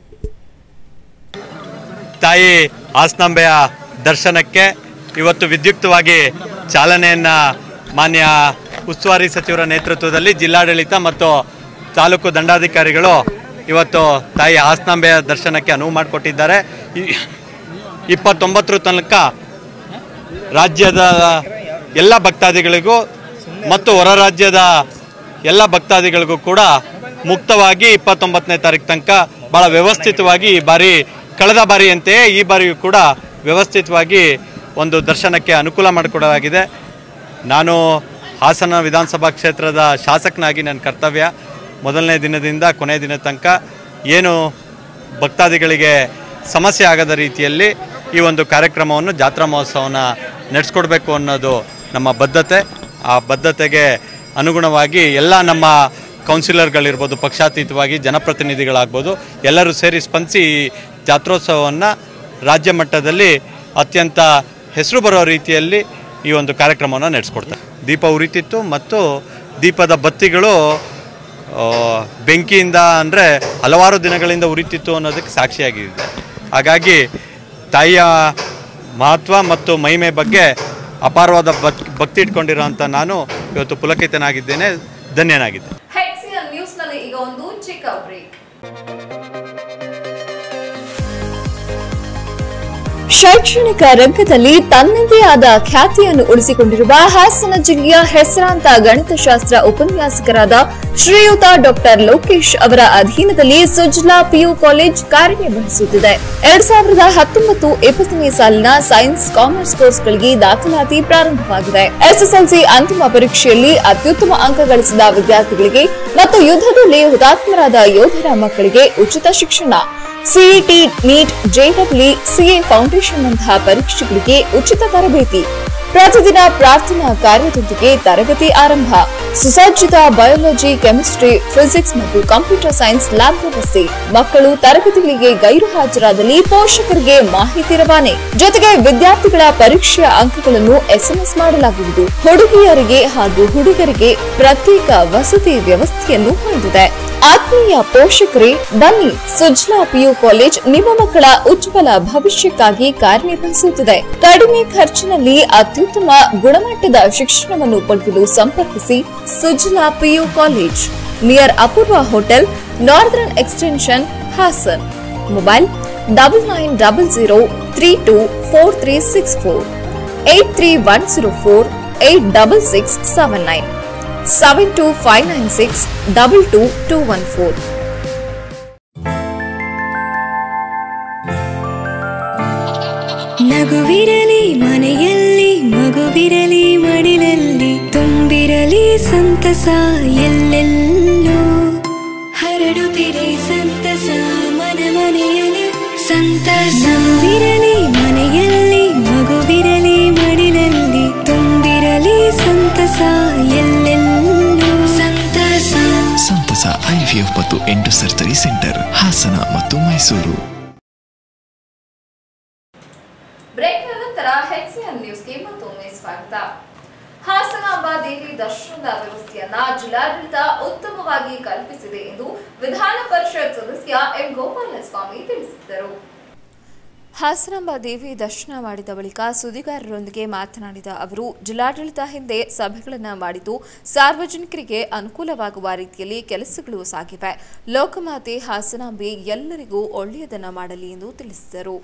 ತಾಯಿ ಆಸ್ನಾಂಬೆಯ ದರ್ಶನಕ್ಕೆ ಇವತ್ತು ವಿದ್ಯುಕ್ತವಾಗಿ ಚಾಲನೆಯನ್ನು ಮಾನ್ಯ ಉಸ್ತುವಾರಿ ಸಚಿವರ ನೇತೃತ್ವದಲ್ಲಿ ಜಿಲ್ಲಾಡಳಿತ ಮತ್ತು ತಾಲೂಕು ದಂಡಾಧಿಕಾರಿಗಳು ಇವತ್ತು ತಾಯಿ ಆಸ್ನಾಂಬೆಯ ದರ್ಶನಕ್ಕೆ ಅನುವು ಮಾಡಿಕೊಟ್ಟಿದ್ದಾರೆ ಈ- ಇಪ್ಪತ್ತೊಂಬತ್ತರ ತನಕ ರಾಜ್ಯದ ಎಲ್ಲ ಭಕ್ತಾದಿಗಳಿಗೂ ಮತ್ತು ಹೊರ ರಾಜ್ಯದ ಎಲ್ಲ ಭಕ್ತಾದಿಗಳಿಗೂ ಕೂಡ ಮುಕ್ತವಾಗಿ ಇಪ್ಪತ್ತೊಂಬತ್ತನೇ ತಾರೀಕು ತನಕ ಭಾಳ ವ್ಯವಸ್ಥಿತವಾಗಿ ಈ ಬಾರಿ ಕಳೆದ ಬಾರಿಯಂತೆಯೇ ಈ ಬಾರಿಯೂ ಕೂಡ ವ್ಯವಸ್ಥಿತವಾಗಿ ಒಂದು ದರ್ಶನಕ್ಕೆ ಅನುಕೂಲ ಮಾಡಿಕೊಡಲಾಗಿದೆ ನಾನು ಹಾಸನ ವಿಧಾನಸಭಾ ಕ್ಷೇತ್ರದ ಶಾಸಕನಾಗಿ ನನ್ನ ಕರ್ತವ್ಯ ಮೊದಲನೇ ದಿನದಿಂದ ಕೊನೆಯ ದಿನ ತನಕ ಏನು ಭಕ್ತಾದಿಗಳಿಗೆ ಸಮಸ್ಯೆ ಆಗದ ರೀತಿಯಲ್ಲಿ ಈ ಒಂದು ಕಾರ್ಯಕ್ರಮವನ್ನು ಜಾತ್ರಾ ಮಹೋತ್ಸವನ ನಡೆಸ್ಕೊಡ್ಬೇಕು ಅನ್ನೋದು ನಮ್ಮ ಬದ್ಧತೆ ಆ ಬದ್ಧತೆಗೆ ಅನುಗುಣವಾಗಿ ಎಲ್ಲ ನಮ್ಮ ಕೌನ್ಸಿಲರ್ಗಳಿರ್ಬೋದು ಪಕ್ಷಾತೀತವಾಗಿ ಜನಪ್ರತಿನಿಧಿಗಳಾಗ್ಬೋದು ಎಲ್ಲರೂ ಸೇರಿ ಸ್ಪಂದಿಸಿ ಈ ಜಾತ್ರೋತ್ಸವವನ್ನು ರಾಜ್ಯ ಮಟ್ಟದಲ್ಲಿ ಅತ್ಯಂತ ಹೆಸರು ಬರೋ ರೀತಿಯಲ್ಲಿ ಈ ಒಂದು ಕಾರ್ಯಕ್ರಮವನ್ನು ನಡೆಸ್ಕೊಡ್ತಾರೆ ದೀಪ ಉರಿತಿತ್ತು ಮತ್ತು ದೀಪದ ಬತ್ತಿಗಳು ಆ, ಬೆಂಕಿಯಿಂದ ಅಂದರೆ ಹಲವಾರು ದಿನಗಳಿಂದ ಉರಿತಿತ್ತು ಅನ್ನೋದಕ್ಕೆ ಸಾಕ್ಷಿಯಾಗಿದೆ ಹಾಗಾಗಿ ತಾಯಿಯ ಮಹತ್ವ ಮತ್ತು ಮಹಿಮೆ ಬಗ್ಗೆ ಅಪಾರವಾದ ಭಕ್ ಭಕ್ತಿ ಇಟ್ಕೊಂಡಿರೋಂಥ ನಾನು ಇವತ್ತು ಪುಲಕಿತನಾಗಿದ್ದೇನೆ ಧನ್ಯನಾಗಿದ್ದೇನೆ ಹೆಡ್ಸಿಯನ್ ನ್ಯೂಸ್ನಲ್ಲಿ ಈಗ ಒಂದು ಚಿಕ್ಕ ಬ್ರೇಕ್ ಶೈಕ್ಷಣಿಕ ರಂಗದಲ್ಲಿ ತನ್ನದೇ ಆದ ಖ್ಯಾತಿಯನ್ನು ಉಳಿಸಿಕೊಂಡಿರುವ ಹಾಸನ ಜಿಲ್ಲೆಯ ಹೆಸರಾಂತ ಗಣಿತಶಾಸ್ತ್ರ ಉಪನ್ಯಾಸಕರಾದ ಶ್ರೀಯುತ ಡಾಕ್ಟರ್ ಲೋಕೇಶ್ ಅವರ ಅಧೀನದಲ್ಲಿ ಸುಜ್ಲಾ ಪಿಯು ಕಾಲೇಜ್ ಕಾರ್ಯನಿರ್ವಹಿಸುತ್ತಿದೆ ಎರಡ್ ಸಾವಿರದ ಹತ್ತೊಂಬತ್ತು ಇಪ್ಪತ್ತನೇ ಸಾಲಿನ ಸೈನ್ಸ್ ಕಾಮರ್ಸ್ ಕೋರ್ಸ್ಗಳಿಗೆ ದಾಖಲಾತಿ ಪ್ರಾರಂಭವಾಗಿದೆ ಎಸ್ಎಸ್ಎಲ್ಸಿ ಅಂತಿಮ ಪರೀಕ್ಷೆಯಲ್ಲಿ ಅತ್ಯುತ್ತಮ ಅಂಕ ಗಳಿಸಿದ ವಿದ್ಯಾರ್ಥಿಗಳಿಗೆ ಮತ್ತು ಯುದ್ಧದಲ್ಲಿ ಹುತಾತ್ಮರಾದ ಯೋಧರ ಮಕ್ಕಳಿಗೆ ಉಚಿತ ಶಿಕ್ಷಣ CET NEET JW CA foundation ನಂತಹ ಪರೀಕ್ಷೆಗಳಿಗೆ ಉಚಿತ ತರಬೇತಿ ಪ್ರತಿದಿನ ಪ್ರಾರ್ಥನಾ ಕಾರ್ಯದೊಂದಿಗೆ ತರಗತಿ ಆರಂಭ ಸುಸಜ್ಜಿತ ಬಯಾಲಜಿ ಕೆಮಿಸ್ಟ್ರಿ ಫಿಸಿಕ್ಸ್ ಮತ್ತು ಕಂಪ್ಯೂಟರ್ ಸೈನ್ಸ್ ಲ್ಯಾಬ್ ವ್ಯವಸ್ಥೆ ಮಕ್ಕಳು ತರಗತಿಗಳಿಗೆ ಗೈರು ಹಾಜರಾದಲ್ಲಿ ಪೋಷಕರಿಗೆ ಮಾಹಿತಿ ರವಾನೆ ಜೊತೆಗೆ ವಿದ್ಯಾರ್ಥಿಗಳ ಪರೀಕ್ಷೆಯ ಅಂಕಗಳನ್ನು ಎಸ್ಎಂಎಸ್ ಮಾಡಲಾಗುವುದು ಹುಡುಗಿಯರಿಗೆ ಹಾಗೂ ಹುಡುಗರಿಗೆ ಪ್ರತ್ಯೇಕ ವಸತಿ ವ್ಯವಸ್ಥೆಯನ್ನು ಹೊಂದಿದೆ ಆತ್ಮೀಯ ಪೋಷಕರೇ ಬನ್ನಿ ಸುಜ್ಲಾ ಪಿಯು ಕಾಲೇಜ್ ನಿಮ್ಮ ಮಕ್ಕಳ ಉಜ್ವಲ ಭವಿಷ್ಯಕ್ಕಾಗಿ ಕಾರ್ಯನಿರ್ವಹಿಸುತ್ತಿದೆ ಕಡಿಮೆ ಖರ್ಚಿನಲ್ಲಿ ಅತ್ಯುತ್ತಮ ಗುಣಮಟ್ಟದ ಶಿಕ್ಷಣವನ್ನು ಪಡೆಯಲು ಸಂಪರ್ಕಿಸಿ Sujla PU college near Apoorva hotel northern extension Hassan mobile double nine double zero three two four three six four eight three one zero four eight double six seven nine seven two five nine six double two two one four ನಗುವಿರಲಿ ಮನೆಯಲ್ಲಿ ಮಗುವಿರಲಿ ಮಡಿಲಲ್ಲಿ ತುಂಬಿರಲಿ ಸಂತಸ ಎಲ್ಲೆಲ್ಲೂ ಹರಡುತ್ತಿರಿ ಸಂತಸ ಮನ ಮನೆಯಲ್ಲಿ ಸಂತಸ ನಗುವಿರಲಿ ಮನೆಯಲ್ಲಿ ಮಗುವಿರಲಿ ಮಡಿಲಲ್ಲಿ ತುಂಬಿರಲಿ ಸಂತಸ ಎಲ್ಲೆಲ್ಲೂ ಸಂತಸ ಸಂತಸ ಐವಿಎಫ್ ಮತ್ತು ಎಂಟು ಸರ್ಜರಿ ಸೆಂಟರ್ ಹಾಸನ ಮತ್ತು ಮೈಸೂರು ಬ್ರೇಕ್ನ ನಂತರ ಹೆಚ್ಸಿಎನ್ ನ್ಯೂಸ್ಗೆ ಮತ್ತೊಮ್ಮೆ ಸ್ವಾಗತ ಹಾಸನಾಂಬ ದೇವಿ ದರ್ಶನದ ವ್ಯವಸ್ಥೆಯನ್ನ ಜಿಲ್ಲಾಡಳಿತ ಉತ್ತಮವಾಗಿ ಕಲ್ಪಿಸಿದೆ ಎಂದು ವಿಧಾನ ಪರಿಷತ್ ಸದಸ್ಯ ಎಂ ಗೋಪಾಲಸ್ವಾಮಿ ತಿಳಿಸಿದರು ಹಾಸನಾಂಬ ದೇವಿ ದರ್ಶನ ಮಾಡಿದ ಬಳಿಕ ಸುದ್ದಿಗಾರರೊಂದಿಗೆ ಮಾತನಾಡಿದ ಅವರು ಜಿಲ್ಲಾಡಳಿತ ಹಿಂದೆ ಸಭೆಗಳನ್ನು ಮಾಡಿದ್ದು ಸಾರ್ವಜನಿಕರಿಗೆ ಅನುಕೂಲವಾಗುವ ರೀತಿಯಲ್ಲಿ ಕೆಲಸಗಳು ಸಾಗಿವೆ ಲೋಕಮಾತೆ ಹಾಸನಾಂಬೆ ಎಲ್ಲರಿಗೂ ಒಳ್ಳೆಯದನ್ನ ಮಾಡಲಿ ಎಂದು ತಿಳಿಸಿದರು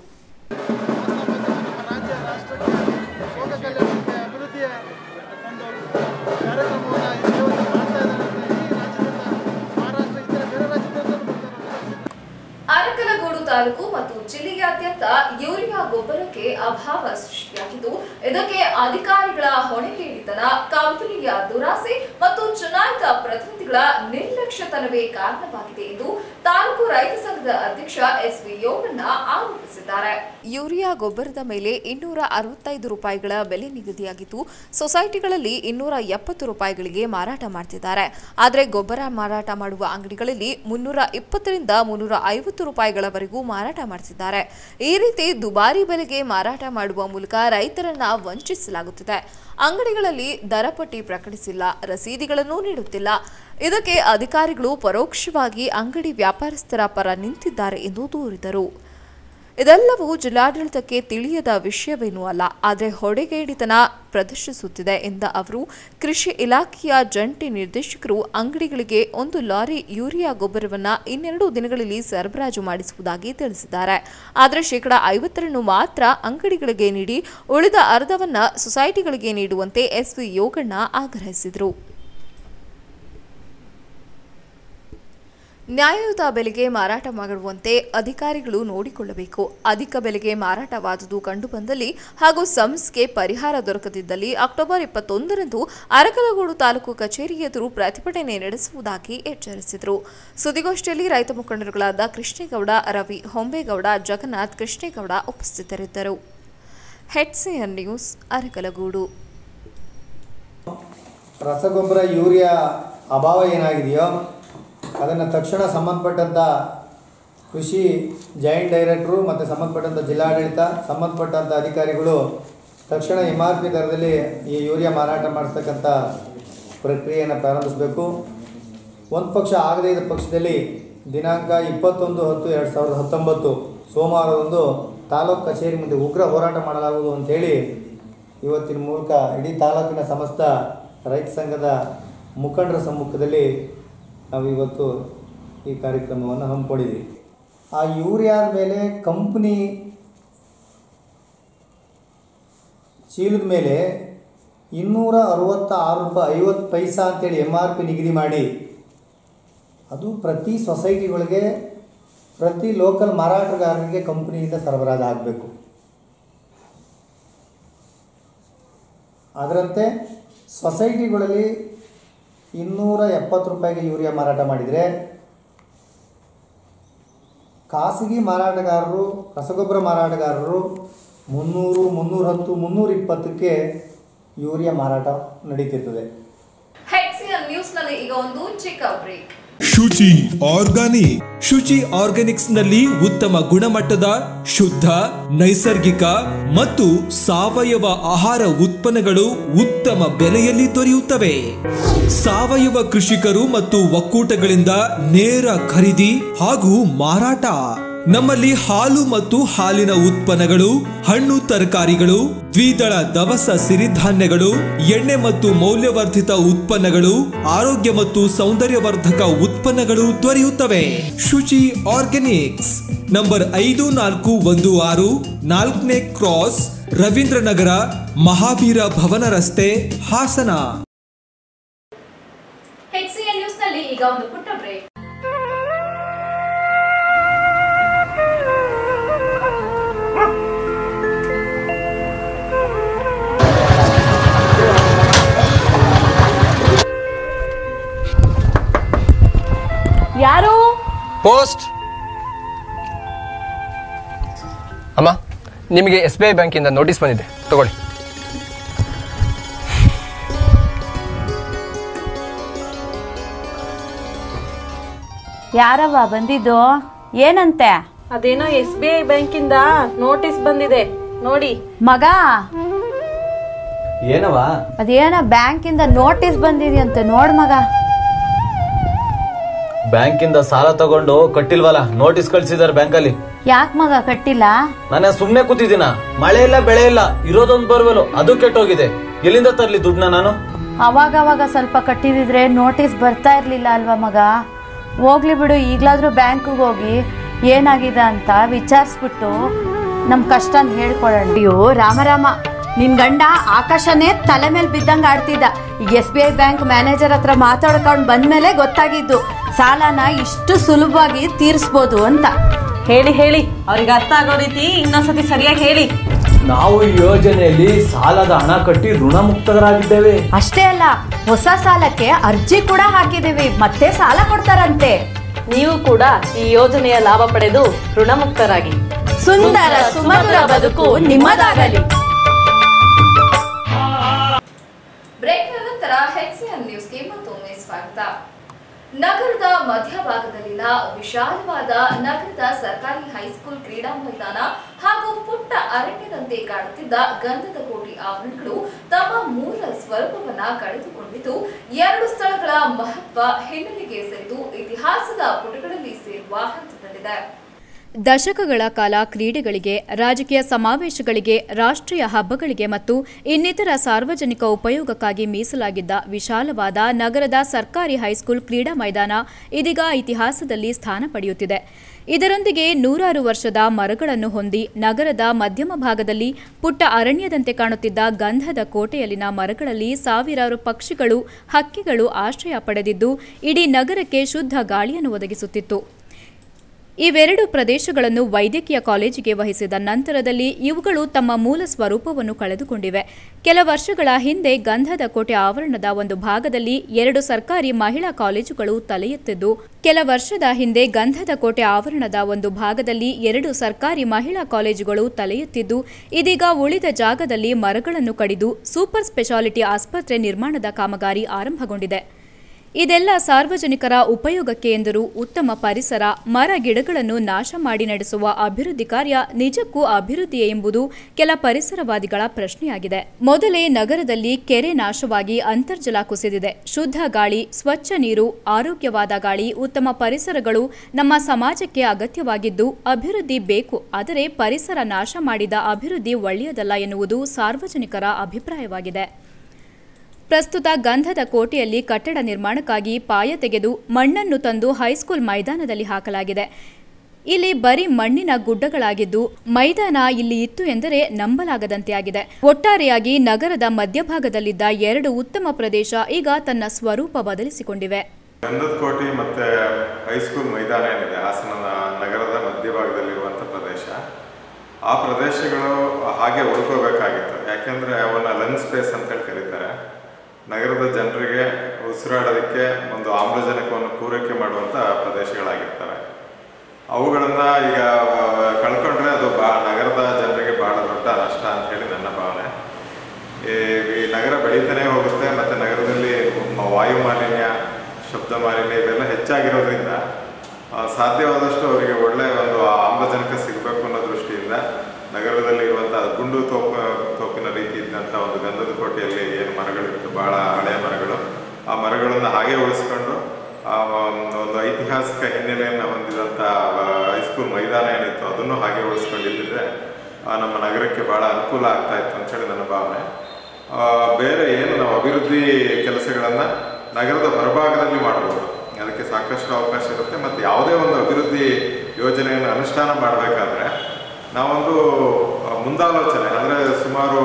ಅಭಿವೃದ್ಧಿಯ ಒಂದು ಕಾರ್ಯಕ್ರಮವನ್ನು ಯೋಜನೆ ಮಾಡ್ತಾ ಇದ್ದಾರೆ ಅಂತ ಈ ರಾಜ್ಯದಿಂದ ಮಹಾರಾಷ್ಟ್ರ ಇತರ ಬೇರೆ ರಾಜ್ಯದಿಂದ ಅರಕಲಗೂಡು ತಾಲೂಕು ಮತ್ತು ಜಿಲ್ಲೆಯಾದ್ಯಂತ ಯೂರಿಯಾ ಗೊಬ್ಬರಕ್ಕೆ ಅಭಾವ ಸೃಷ್ಟಿಯಾಗಿದ್ದು ಇದಕ್ಕೆ ಅಧಿಕಾರಿಗಳ ಹೊಣೆಗೇಡಿತನ ಕಂಪನಿಯ ದುರಾಸೆ ಮತ್ತು ಚುನಾಯಿತ ಪ್ರತಿನಿಧಿಗಳ ನಿರ್ಲಕ್ಷ್ಯತನವೇ ಕಾರಣವಾಗಿದೆ ಎಂದು ತಾಲೂಕು ರೈತ ಸಂಘದ ಅಧ್ಯಕ್ಷ ಎಸ್ ವಿ ಯೋಗಣ್ಣ ಆರೋಪಿಸಿದ್ದಾರೆ ಯೂರಿಯಾ ಗೊಬ್ಬರದ ಮೇಲೆ ಇನ್ನೂರ ಅರವತ್ತೈದು ರೂಪಾಯಿಗಳ ಬೆಲೆ ನಿಗದಿಯಾಗಿದ್ದು ಸೊಸೈಟಿಗಳಲ್ಲಿ ಇನ್ನೂರ ಎಪ್ಪತ್ತು ರೂಪಾಯಿಗಳಿಗೆ ಮಾರಾಟ ಮಾಡ್ತಿದ್ದಾರೆ ಆದರೆ ಗೊಬ್ಬರ ಮಾರಾಟ ಮಾಡುವ ಅಂಗಡಿಗಳಲ್ಲಿ ಮುನ್ನೂರ ಇಪ್ಪತ್ತರಿಂದ ಮುನ್ನೂರ ಐವತ್ತು ರೂಪಾಯಿಗಳವರೆಗೂ ಮಾರಾಟ ಮಾಡ್ತಿದ್ದಾರೆ ಈ ರೀತಿ ದುಬಾರಿ ಬೆಲೆಗೆ ಮಾರಾಟ ಮಾಡುವ ಮೂಲಕ ರೈತರನ್ನ ವಂಚಿಸಲಾಗುತ್ತಿದೆ ಅಂಗಡಿಗಳಲ್ಲಿ ದರಪಟ್ಟಿ ಪ್ರಕಟಿಸಿಲ್ಲ ರಸೀದಿಗಳನ್ನು ನೀಡುತ್ತಿಲ್ಲ ಇದಕ್ಕೆ ಅಧಿಕಾರಿಗಳು ಪರೋಕ್ಷವಾಗಿ ಅಂಗಡಿ ವ್ಯಾಪಾರಸ್ಥರ ಪರ ನಿಂತಿದ್ದಾರೆ ಎಂದು ದೂರಿದರು ಇದೆಲ್ಲವೂ ಜಿಲ್ಲಾಡಳಿತಕ್ಕೆ ತಿಳಿಯದ ವಿಷಯವೇನೂ ಅಲ್ಲ ಆದರೆ ಹೊಡೆಗೇಡಿತನ ಪ್ರದರ್ಶಿಸುತ್ತಿದೆ ಎಂದ ಅವರು ಕೃಷಿ ಇಲಾಖೆಯ ಜಂಟಿ ನಿರ್ದೇಶಕರು ಅಂಗಡಿಗಳಿಗೆ ಒಂದು ಲಾರಿ ಯೂರಿಯಾ ಗೊಬ್ಬರವನ್ನು ಇನ್ನೆರಡು ದಿನಗಳಲ್ಲಿ ಸರಬರಾಜು ಮಾಡಿಸುವುದಾಗಿ ತಿಳಿಸಿದ್ದಾರೆ ಆದರೆ ಶೇಕಡಾ ಐವತ್ತರನ್ನು ಮಾತ್ರ ಅಂಗಡಿಗಳಿಗೆ ನೀಡಿ ಉಳಿದ ಅರ್ಧವನ್ನ ಸೊಸೈಟಿಗಳಿಗೆ ನೀಡುವಂತೆ ಎಸ್ವಿ ಯೋಗಣ್ಣ ಆಗ್ರಹಿಸಿದರು ನ್ಯಾಯಯುತ ಬೆಲೆಗೆ ಮಾರಾಟ ಮಾಡುವಂತೆ ಅಧಿಕಾರಿಗಳು ನೋಡಿಕೊಳ್ಳಬೇಕು ಅಧಿಕ ಬೆಲೆಗೆ ಮಾರಾಟವಾದುದು ಕಂಡುಬಂದಲ್ಲಿ ಹಾಗೂ ಸಂಸ್ಥೆಗೆ ಪರಿಹಾರ ದೊರಕದಿದ್ದಲ್ಲಿ ಅಕ್ಟೋಬರ್ ಇಪ್ಪತ್ತೊಂದರಂದು ಅರಕಲಗೂಡು ತಾಲೂಕು ಕಚೇರಿ ಎದುರು ಪ್ರತಿಭಟನೆ ನಡೆಸುವುದಾಗಿ ಎಚ್ಚರಿಸಿದರು ಸುದ್ದಿಗೋಷ್ಠಿಯಲ್ಲಿ ರೈತ ಮುಖಂಡರುಗಳಾದ ಕೃಷ್ಣೇಗೌಡ ರವಿ ಹೊಂಬೇಗೌಡ ಜಗನ್ನಾಥ್ ಕೃಷ್ಣೇಗೌಡ ಉಪಸ್ಥಿತರಿದ್ದರು ಹೆಚ್ಸಿಎನ್ ನ್ಯೂಸ್ ಅರಕಲಗೂಡು ರಸಗೊಬ್ಬರ ಯೂರಿಯಾ ಅಭಾವ ಏನಾಗಿದೆಯೋ ಅದನ್ನು ತಕ್ಷಣ ಸಂಬಂಧಪಟ್ಟಂಥ ಕೃಷಿ ಜಾಯಿಂಟ್ ಡೈರೆಕ್ಟ್ರು ಮತ್ತು ಸಂಬಂಧಪಟ್ಟಂಥ ಜಿಲ್ಲಾಡಳಿತ ಸಂಬಂಧಪಟ್ಟಂಥ ಅಧಿಕಾರಿಗಳು ತಕ್ಷಣ ಎಮ್ ಆರ್ ಪಿ ದರದಲ್ಲಿ ಈ ಯೂರಿಯಾ ಮಾರಾಟ ಮಾಡಿಸ್ತಕ್ಕಂಥ ಪ್ರಕ್ರಿಯೆಯನ್ನು ಪ್ರಾರಂಭಿಸಬೇಕು ಒಂದು ಪಕ್ಷ ಆಗದೇ ಇದ್ದ ಪಕ್ಷದಲ್ಲಿ ದಿನಾಂಕ ಇಪ್ಪತ್ತೊಂದು ಹತ್ತು ಎರಡು ಸಾವಿರದ ಹತ್ತೊಂಬತ್ತು ಸೋಮವಾರದಂದು ತಾಲೂಕು ಕಚೇರಿ ಮುಂದೆ ಉಗ್ರ ಹೋರಾಟ ಮಾಡಲಾಗುವುದು ಅಂತೇಳಿ ಇವತ್ತಿನ ಮೂಲಕ ಇಡೀ ತಾಲೂಕಿನ ಸಮಸ್ತ ರೈತ ಸಂಘದ ಮುಖಂಡರ ಸಮ್ಮುಖದಲ್ಲಿ ನಾವು ಇವತ್ತು ಈ ಕಾರ್ಯಕ್ರಮವನ್ನು ಹಮ್ಮಿಕೊಂಡಿದ್ವಿ ಆ ಯೂರಿಯಾದ ಮೇಲೆ ಕಂಪ್ನಿ ಚೀಲದ ಮೇಲೆ ಇನ್ನೂರ ಅರವತ್ತ ಆರು ರೂಪಾಯಿ ಐವತ್ತು ಪೈಸಾ ಅಂತೇಳಿ ಎಮ್ ಆರ್ ಪಿ ನಿಗದಿ ಮಾಡಿ ಅದು ಪ್ರತಿ ಸೊಸೈಟಿಗಳಿಗೆ ಪ್ರತಿ ಲೋಕಲ್ ಮಾರಾಟಗಾರರಿಗೆ ಕಂಪ್ನಿಯಿಂದ ಸರಬರಾಜು ಆಗಬೇಕು ಅದರಂತೆ ಸೊಸೈಟಿಗಳಲ್ಲಿ ಇನ್ನೂರ ಎಪ್ಪತ್ತು ರೂಪಾಯಿಗೆ ಯೂರಿಯಾ ಮಾರಾಟ ಮಾಡಿದರೆ ಖಾಸಗಿ ಮಾರಾಟಗಾರರು ರಸಗೊಬ್ಬರ ಮಾರಾಟಗಾರರು ಮುನ್ನೂರು ಮುನ್ನೂರ ಹತ್ತು ಮುನ್ನೂರ ಇಪ್ಪತ್ತಕ್ಕೆ ಯೂರಿಯಾ ಮಾರಾಟ ನಡೀತಿರ್ತದೆ ಹೆಚ್ಸಿಎನ್ ನ್ಯೂಸ್ನಲ್ಲಿ ಈಗ ಒಂದು ಚಿಕ್ಕ ಬ್ರೇಕ್ ಶುಚಿ ಆರ್ಗಾನಿಕ್ ಶುಚಿ ಆರ್ಗಾನಿಕ್ಸ್ ನಲ್ಲಿ ಉತ್ತಮ ಗುಣಮಟ್ಟದ ಶುದ್ಧ ನೈಸರ್ಗಿಕ ಮತ್ತು ಸಾವಯವ ಆಹಾರ ಉತ್ಪನ್ನಗಳು ಉತ್ತಮ ಬೆಲೆಯಲ್ಲಿ ದೊರೆಯುತ್ತವೆ ಸಾವಯವ ಕೃಷಿಕರು ಮತ್ತು ಒಕ್ಕೂಟಗಳಿಂದ ನೇರ ಖರೀದಿ ಹಾಗೂ ಮಾರಾಟ ನಮ್ಮಲ್ಲಿ ಹಾಲು ಮತ್ತು ಹಾಲಿನ ಉತ್ಪನ್ನಗಳು ಹಣ್ಣು ತರಕಾರಿಗಳು ದ್ವಿದಳ ದವಸ ಸಿರಿಧಾನ್ಯಗಳು ಎಣ್ಣೆ ಮತ್ತು ಮೌಲ್ಯವರ್ಧಿತ ಉತ್ಪನ್ನಗಳು ಆರೋಗ್ಯ ಮತ್ತು ಸೌಂದರ್ಯವರ್ಧಕ ಉತ್ಪನ್ನಗಳು ದೊರೆಯುತ್ತವೆ ಶುಚಿ ಆರ್ಗ್ಯಾನಿಕ್ಸ್ ನಂಬರ್ ಐದು ನಾಲ್ಕು ಒಂದು ಆರು ನಾಲ್ಕನೇ ಕ್ರಾಸ್ ರವೀಂದ್ರ ನಗರ ಮಹಾವೀರ ಭವನ ರಸ್ತೆ ಹಾಸನ ಹೆಚ್ಸಿಎನ್ ನ್ಯೂಸ್ನಲ್ಲಿ ಈಗ ಒಂದು ಪುಟ್ಟ ಬ್ರೇಕ್ ಯಾರು ಪೋಸ್ಟ್ ಅಮ್ಮ ನಿಮಗೆ ಎಸ್ ಬಿ ಐ ಬ್ಯಾಂಕಿಂದ ನೋಟಿಸ್ ಬಂದಿದೆ ತಗೊಳ್ಳಿ ಯಾರವ್ವ ಬಂದಿದ್ದು ಏನಂತೆ ಅದೇನೋ ಎಸ್ ಬಿ ಐ ಬ್ಯಾಂಕಿಂದ ನೋಟಿಸ್ ಬಂದಿದೆ ನೋಡಿ ಮಗ ಏನವ ಅದೇನೋ ಬ್ಯಾಂಕಿಂದ ನೋಟಿಸ್ ಬಂದಿದೆಯಂತೆ ನೋಡ್ ಮಗ ಬ್ಯಾಂಕಿಂದ ಸಾಲ ತಗೊಂಡು ಕಟ್ಟಿಲ್ವಲ್ಲ ನೋಟಿಸ್ ಕಳ್ಸಿದಾರೆ ಬ್ಯಾಂಕಲ್ಲಿ ಯಾಕ್ ಮಗ ಕಟ್ಟಿಲ್ಲ ನಾನು ಸುಮ್ನೆ ಕೂತಿದ್ದೀನ ಮಳೆ ಇಲ್ಲ ಬೆಳೆ ಇಲ್ಲ ಇರೋದೊಂದು ಬರ್ವೆಲು ಅದು ಕೆಟ್ಟೋಗಿದೆ ಎಲ್ಲಿಂದ ತರ್ಲಿ ದುಡ್ಡನ್ನ ನಾನು ಅವಾಗ ಅವಾಗ ಸ್ವಲ್ಪ ಕಟ್ಟಿದಿದ್ರೆ ನೋಟಿಸ್ ಬರ್ತಾ ಇರ್ಲಿಲ್ಲ ಅಲ್ವಾ ಮಗ ಹೋಗ್ಲಿ ಬಿಡು ಈಗ್ಲಾದ್ರೂ ಬ್ಯಾಂಕಿಗೆ ಹೋಗಿ ಏನಾಗಿದೆ ಅಂತ ವಿಚಾರಿಸ್ಬಿಟ್ಟು ನಮ್ ಕಷ್ಟನ ಹೇಳ್ಕೊಡೋಣ ಅಯ್ಯೋ ರಾಮರಾಮ ನಿನ್ ಗಂಡ ಆಕಾಶನೇ ತಲೆ ಮೇಲೆ ಬಿದ್ದಂಗ ಆಡ್ತಿದ್ದ ಈಗ S B I bank manager ಹತ್ರ ಮಾತಾಡ್ಕೊಂಡು ಬಂದ್ಮೇಲೆ ಗೊತ್ತಾಗಿದ್ದು ಸಾಲನ ಇಷ್ಟು ಸುಲಭವಾಗಿ ತೀರಿಸ್ಬೋದು ಅಂತ ಹೇಳಿ ಹೇಳಿ ಅವ್ರಿಗೆ ಅರ್ಥ ಆಗೋ ರೀತಿ ಇನ್ನೊಂದ್ಸತಿ ಸರಿಯಾಗಿ ಹೇಳಿ ನಾವು ಈ ಯೋಜನೆಯಲ್ಲಿ ಸಾಲದ ಹಣ ಕಟ್ಟಿ ಋಣ ಮುಕ್ತರಾಗಿದ್ದೇವೆ ಅಷ್ಟೇ ಅಲ್ಲ ಹೊಸ ಸಾಲಕ್ಕೆ ಅರ್ಜಿ ಕೂಡ ಹಾಕಿದೀವಿ ಮತ್ತೆ ಸಾಲ ಕೊಡ್ತಾರಂತೆ ನೀವು ಕೂಡ ಈ ಯೋಜನೆಯ ಲಾಭ ಪಡೆದು ಋಣಮುಕ್ತರಾಗಿ ಸುಂದರ ಸುಮಧುರ ಬದುಕು ನಿಮ್ಮದಾಗಲಿ ಬ್ರೇಕ್ನ ನಂತರ ಹೆಚ್ಸಿಎನ್ ನ್ಯೂಸ್ಗೆ ಮತ್ತೊಮ್ಮೆ ಸ್ವಾಗತ ನಗರದ ಮಧ್ಯಭಾಗದಲ್ಲಿನ ವಿಶಾಲವಾದ ನಗರದ ಸರ್ಕಾರಿ ಹೈಸ್ಕೂಲ್ ಕ್ರೀಡಾ ಮೈದಾನ ಹಾಗೂ ಪುಟ್ಟ ಅರಣ್ಯದಂತೆ ಕಾಣುತ್ತಿದ್ದ ಗಂಧದ ಕೋಟೆ ಆವರಣಗಳು ತಮ್ಮ ಮೂಲ ಸ್ವರೂಪವನ್ನ ಕಳೆದುಕೊಂಡಿದ್ದು ಎರಡು ಸ್ಥಳಗಳ ಮಹತ್ವ ಹಿನ್ನೆಲೆಗೆ ಸರಿದು ಇತಿಹಾಸದ ಪುಟಗಳಲ್ಲಿ ಸೇರುವ ಹಂತದಲ್ಲಿದೆ ದಶಕಗಳ ಕಾಲ ಕ್ರೀಡೆಗಳಿಗೆ ರಾಜಕೀಯ ಸಮಾವೇಶಗಳಿಗೆ ರಾಷ್ಟ್ರೀಯ ಹಬ್ಬಗಳಿಗೆ ಮತ್ತು ಇನ್ನಿತರ ಸಾರ್ವಜನಿಕ ಉಪಯೋಗಕ್ಕಾಗಿ ಮೀಸಲಾಗಿದ್ದ ವಿಶಾಲವಾದ ನಗರದ ಸರ್ಕಾರಿ ಹೈಸ್ಕೂಲ್ ಕ್ರೀಡಾ ಮೈದಾನ ಇದೀಗ ಇತಿಹಾಸದಲ್ಲಿ ಸ್ಥಾನ ಪಡೆಯುತ್ತಿದೆ ಇದರೊಂದಿಗೆ ನೂರಾರು ವರ್ಷದ ಮರಗಳನ್ನು ಹೊಂದಿ ನಗರದ ಮಧ್ಯಮ ಭಾಗದಲ್ಲಿ ಪುಟ್ಟ ಅರಣ್ಯದಂತೆ ಕಾಣುತ್ತಿದ್ದ ಗಂಧದ ಕೋಟೆಯಲ್ಲಿನ ಮರಗಳಲ್ಲಿ ಸಾವಿರಾರು ಪಕ್ಷಿಗಳು ಹಕ್ಕಿಗಳು ಆಶ್ರಯ ಪಡೆದಿದ್ದು ಇಡೀ ನಗರಕ್ಕೆ ಶುದ್ಧ ಗಾಳಿಯನ್ನು ಒದಗಿಸುತ್ತಿತ್ತು ಇವೆರಡು ಪ್ರದೇಶಗಳನ್ನು ವೈದ್ಯಕೀಯ ಕಾಲೇಜಿಗೆ ವಹಿಸಿದ ನಂತರದಲ್ಲಿ ಇವುಗಳು ತಮ್ಮ ಮೂಲ ಸ್ವರೂಪವನ್ನು ಕಳೆದುಕೊಂಡಿವೆ ಕೆಲ ವರ್ಷಗಳ ಹಿಂದೆ ಗಂಧದ ಕೋಟೆ ಆವರಣದ ಒಂದು ಭಾಗದಲ್ಲಿ ಎರಡು ಸರ್ಕಾರಿ ಮಹಿಳಾ ಕಾಲೇಜುಗಳು ತಲೆ ಎತ್ತಿದ್ದು ಕೆಲ ವರ್ಷದ ಹಿಂದೆ ಗಂಧದ ಕೋಟೆ ಆವರಣದ ಒಂದು ಭಾಗದಲ್ಲಿ ಎರಡು ಸರ್ಕಾರಿ ಮಹಿಳಾ ಕಾಲೇಜುಗಳು ತಲೆ ಎತ್ತಿದ್ದು ಇದೀಗ ಉಳಿದ ಜಾಗದಲ್ಲಿ ಮರಗಳನ್ನು ಕಡಿದು ಸೂಪರ್ ಸ್ಪೆಷಾಲಿಟಿ ಆಸ್ಪತ್ರೆ ನಿರ್ಮಾಣದ ಕಾಮಗಾರಿ ಆರಂಭಗೊಂಡಿದೆ ಇದೆಲ್ಲ ಸಾರ್ವಜನಿಕರ ಉಪಯೋಗಕ್ಕೆ ಎಂದರೂ ಉತ್ತಮ ಪರಿಸರ ಮರ ಗಿಡಗಳನ್ನು ನಾಶ ಮಾಡಿ ನಡೆಸುವ ಅಭಿವೃದ್ಧಿ ಕಾರ್ಯ ನಿಜಕ್ಕೂ ಅಭಿವೃದ್ಧಿಯೇ ಎಂಬುದು ಕೆಲ ಪರಿಸರವಾದಿಗಳ ಪ್ರಶ್ನೆಯಾಗಿದೆ ಮೊದಲೇ ನಗರದಲ್ಲಿ ಕೆರೆ ನಾಶವಾಗಿ ಅಂತರ್ಜಲ ಕುಸಿದಿದೆ ಶುದ್ಧ ಗಾಳಿ ಸ್ವಚ್ಛ ನೀರು ಆರೋಗ್ಯವಾದ ಗಾಳಿ ಉತ್ತಮ ಪರಿಸರಗಳು ನಮ್ಮ ಸಮಾಜಕ್ಕೆ ಅಗತ್ಯವಾಗಿದ್ದು ಅಭಿವೃದ್ಧಿ ಬೇಕು ಆದರೆ ಪರಿಸರ ನಾಶ ಮಾಡಿದ ಅಭಿವೃದ್ಧಿ ಒಳ್ಳೆಯದಲ್ಲ ಎನ್ನುವುದು ಸಾರ್ವಜನಿಕರ ಅಭಿಪ್ರಾಯವಾಗಿದೆ ಪ್ರಸ್ತುತ ಗಂಧದ ಕೋಟೆಯಲ್ಲಿ ಕಟ್ಟಡ ನಿರ್ಮಾಣಕ್ಕಾಗಿ ಪಾಯ ತೆಗೆದು ಮಣ್ಣನ್ನು ತಂದು ಹೈಸ್ಕೂಲ್ ಮೈದಾನದಲ್ಲಿ ಹಾಕಲಾಗಿದೆ ಇಲ್ಲಿ ಬರೀ ಮಣ್ಣಿನ ಗುಡ್ಡಗಳಾಗಿದ್ದು ಮೈದಾನ ಇಲ್ಲಿ ಇತ್ತು ಎಂದರೆ ನಂಬಲಾಗದಂತೆ ಆಗಿದೆ ಒಟ್ಟಾರೆಯಾಗಿ ನಗರದ ಮಧ್ಯಭಾಗದಲ್ಲಿದ್ದ ಎರಡು ಉತ್ತಮ ಪ್ರದೇಶ ಈಗ ತನ್ನ ಸ್ವರೂಪ ಬದಲಿಸಿಕೊಂಡಿವೆ ಗಂಧದ ಕೋಟೆ ಮತ್ತು ಹೈಸ್ಕೂಲ್ ಮೈದಾನ ಏನಿದೆ ಹಾಸನ ನಗರದ ಮಧ್ಯಭಾಗದಲ್ಲಿರುವಂಥ ಪ್ರದೇಶ ಆ ಪ್ರದೇಶಗಳು ಹಾಗೆ ಉಳ್ಕೋಬೇಕಾಗಿತ್ತು ಯಾಕೆಂದರೆ ಅವನ್ನ ಲಂಗ್ ಸ್ಪೇಸ್ ಅಂತೇಳಿ ಕರೀತಾರೆ ನಗರದ ಜನರಿಗೆ ಉಸಿರಾಡೋದಕ್ಕೆ ಒಂದು ಆಮ್ಲಜನಕವನ್ನು ಪೂರೈಕೆ ಮಾಡುವಂಥ ಪ್ರದೇಶಗಳಾಗಿರ್ತವೆ ಅವುಗಳನ್ನು ಈಗ ಕಳ್ಕೊಂಡ್ರೆ ಅದು ಬಾ ನಗರದ ಜನರಿಗೆ ಬಹಳ ದೊಡ್ಡ ನಷ್ಟ ಅಂತ ಹೇಳಿ ನನ್ನ ಭಾವನೆ ಈ ಈ ನಗರ ಬೆಳೀತಾನೆ ಹೋಗುತ್ತೆ ಮತ್ತು ನಗರದಲ್ಲಿ ಮ- ವಾಯು ಮಾಲಿನ್ಯ ಶಬ್ದ ಮಾಲಿನ್ಯ ಇವೆಲ್ಲ ಹೆಚ್ಚಾಗಿರೋದ್ರಿಂದ ಆ, ಸಾಧ್ಯವಾದಷ್ಟು ಅವರಿಗೆ ಒಳ್ಳೆಯ ಒಂದು ಆಮ್ಲಜನಕ ಸಿಗಬೇಕು ಅನ್ನೋ ದೃಷ್ಟಿಯಿಂದ ನಗರದಲ್ಲಿ ಇರುವಂಥ ಗುಂಡು ತೋಪ ತೋಪಿನ ರೀತಿ ಇದ್ದಂಥ ಒಂದು ಗಂಧದ ಕೋಟೆಯಲ್ಲಿ ಏನು ಮರಗಳಿತ್ತು ಭಾಳ ಹಳೆಯ ಮರಗಳು ಆ ಮರಗಳನ್ನು ಹಾಗೆ ಉಳಿಸ್ಕೊಂಡು ಆ ಒಂದು ಒಂದು ಐತಿಹಾಸಿಕ ಹಿನ್ನೆಲೆಯನ್ನು ಹೊಂದಿದಂಥ ಹೈಸ್ಕೂಲ್ ಮೈದಾನ ಏನಿತ್ತು ಅದನ್ನು ಹಾಗೆ ಉಳಿಸ್ಕೊಂಡಿದ್ದರೆ ಆ, ನಮ್ಮ ನಗರಕ್ಕೆ ಭಾಳ ಅನುಕೂಲ ಆಗ್ತಾ ಇತ್ತು ಅಂತೇಳಿ ನನ್ನ ಭಾವನೆ ಆ, ಬೇರೆ ಏನು ನಾವು ಅಭಿವೃದ್ಧಿ ಕೆಲಸಗಳನ್ನು ನಗರದ ಹೊರಭಾಗದಲ್ಲಿ ಮಾಡ್ಬೋದು ಅದಕ್ಕೆ ಸಾಕಷ್ಟು ಅವಕಾಶ ಇರುತ್ತೆ ಮತ್ತು ಯಾವುದೇ ಒಂದು ಅಭಿವೃದ್ಧಿ ಯೋಜನೆಯನ್ನು ಅನುಷ್ಠಾನ ಮಾಡಬೇಕಾದ್ರೆ ನಾವೊಂದು ಆ, ಮುಂದಾಲೋಚನೆ ಅಂದರೆ ಸುಮಾರು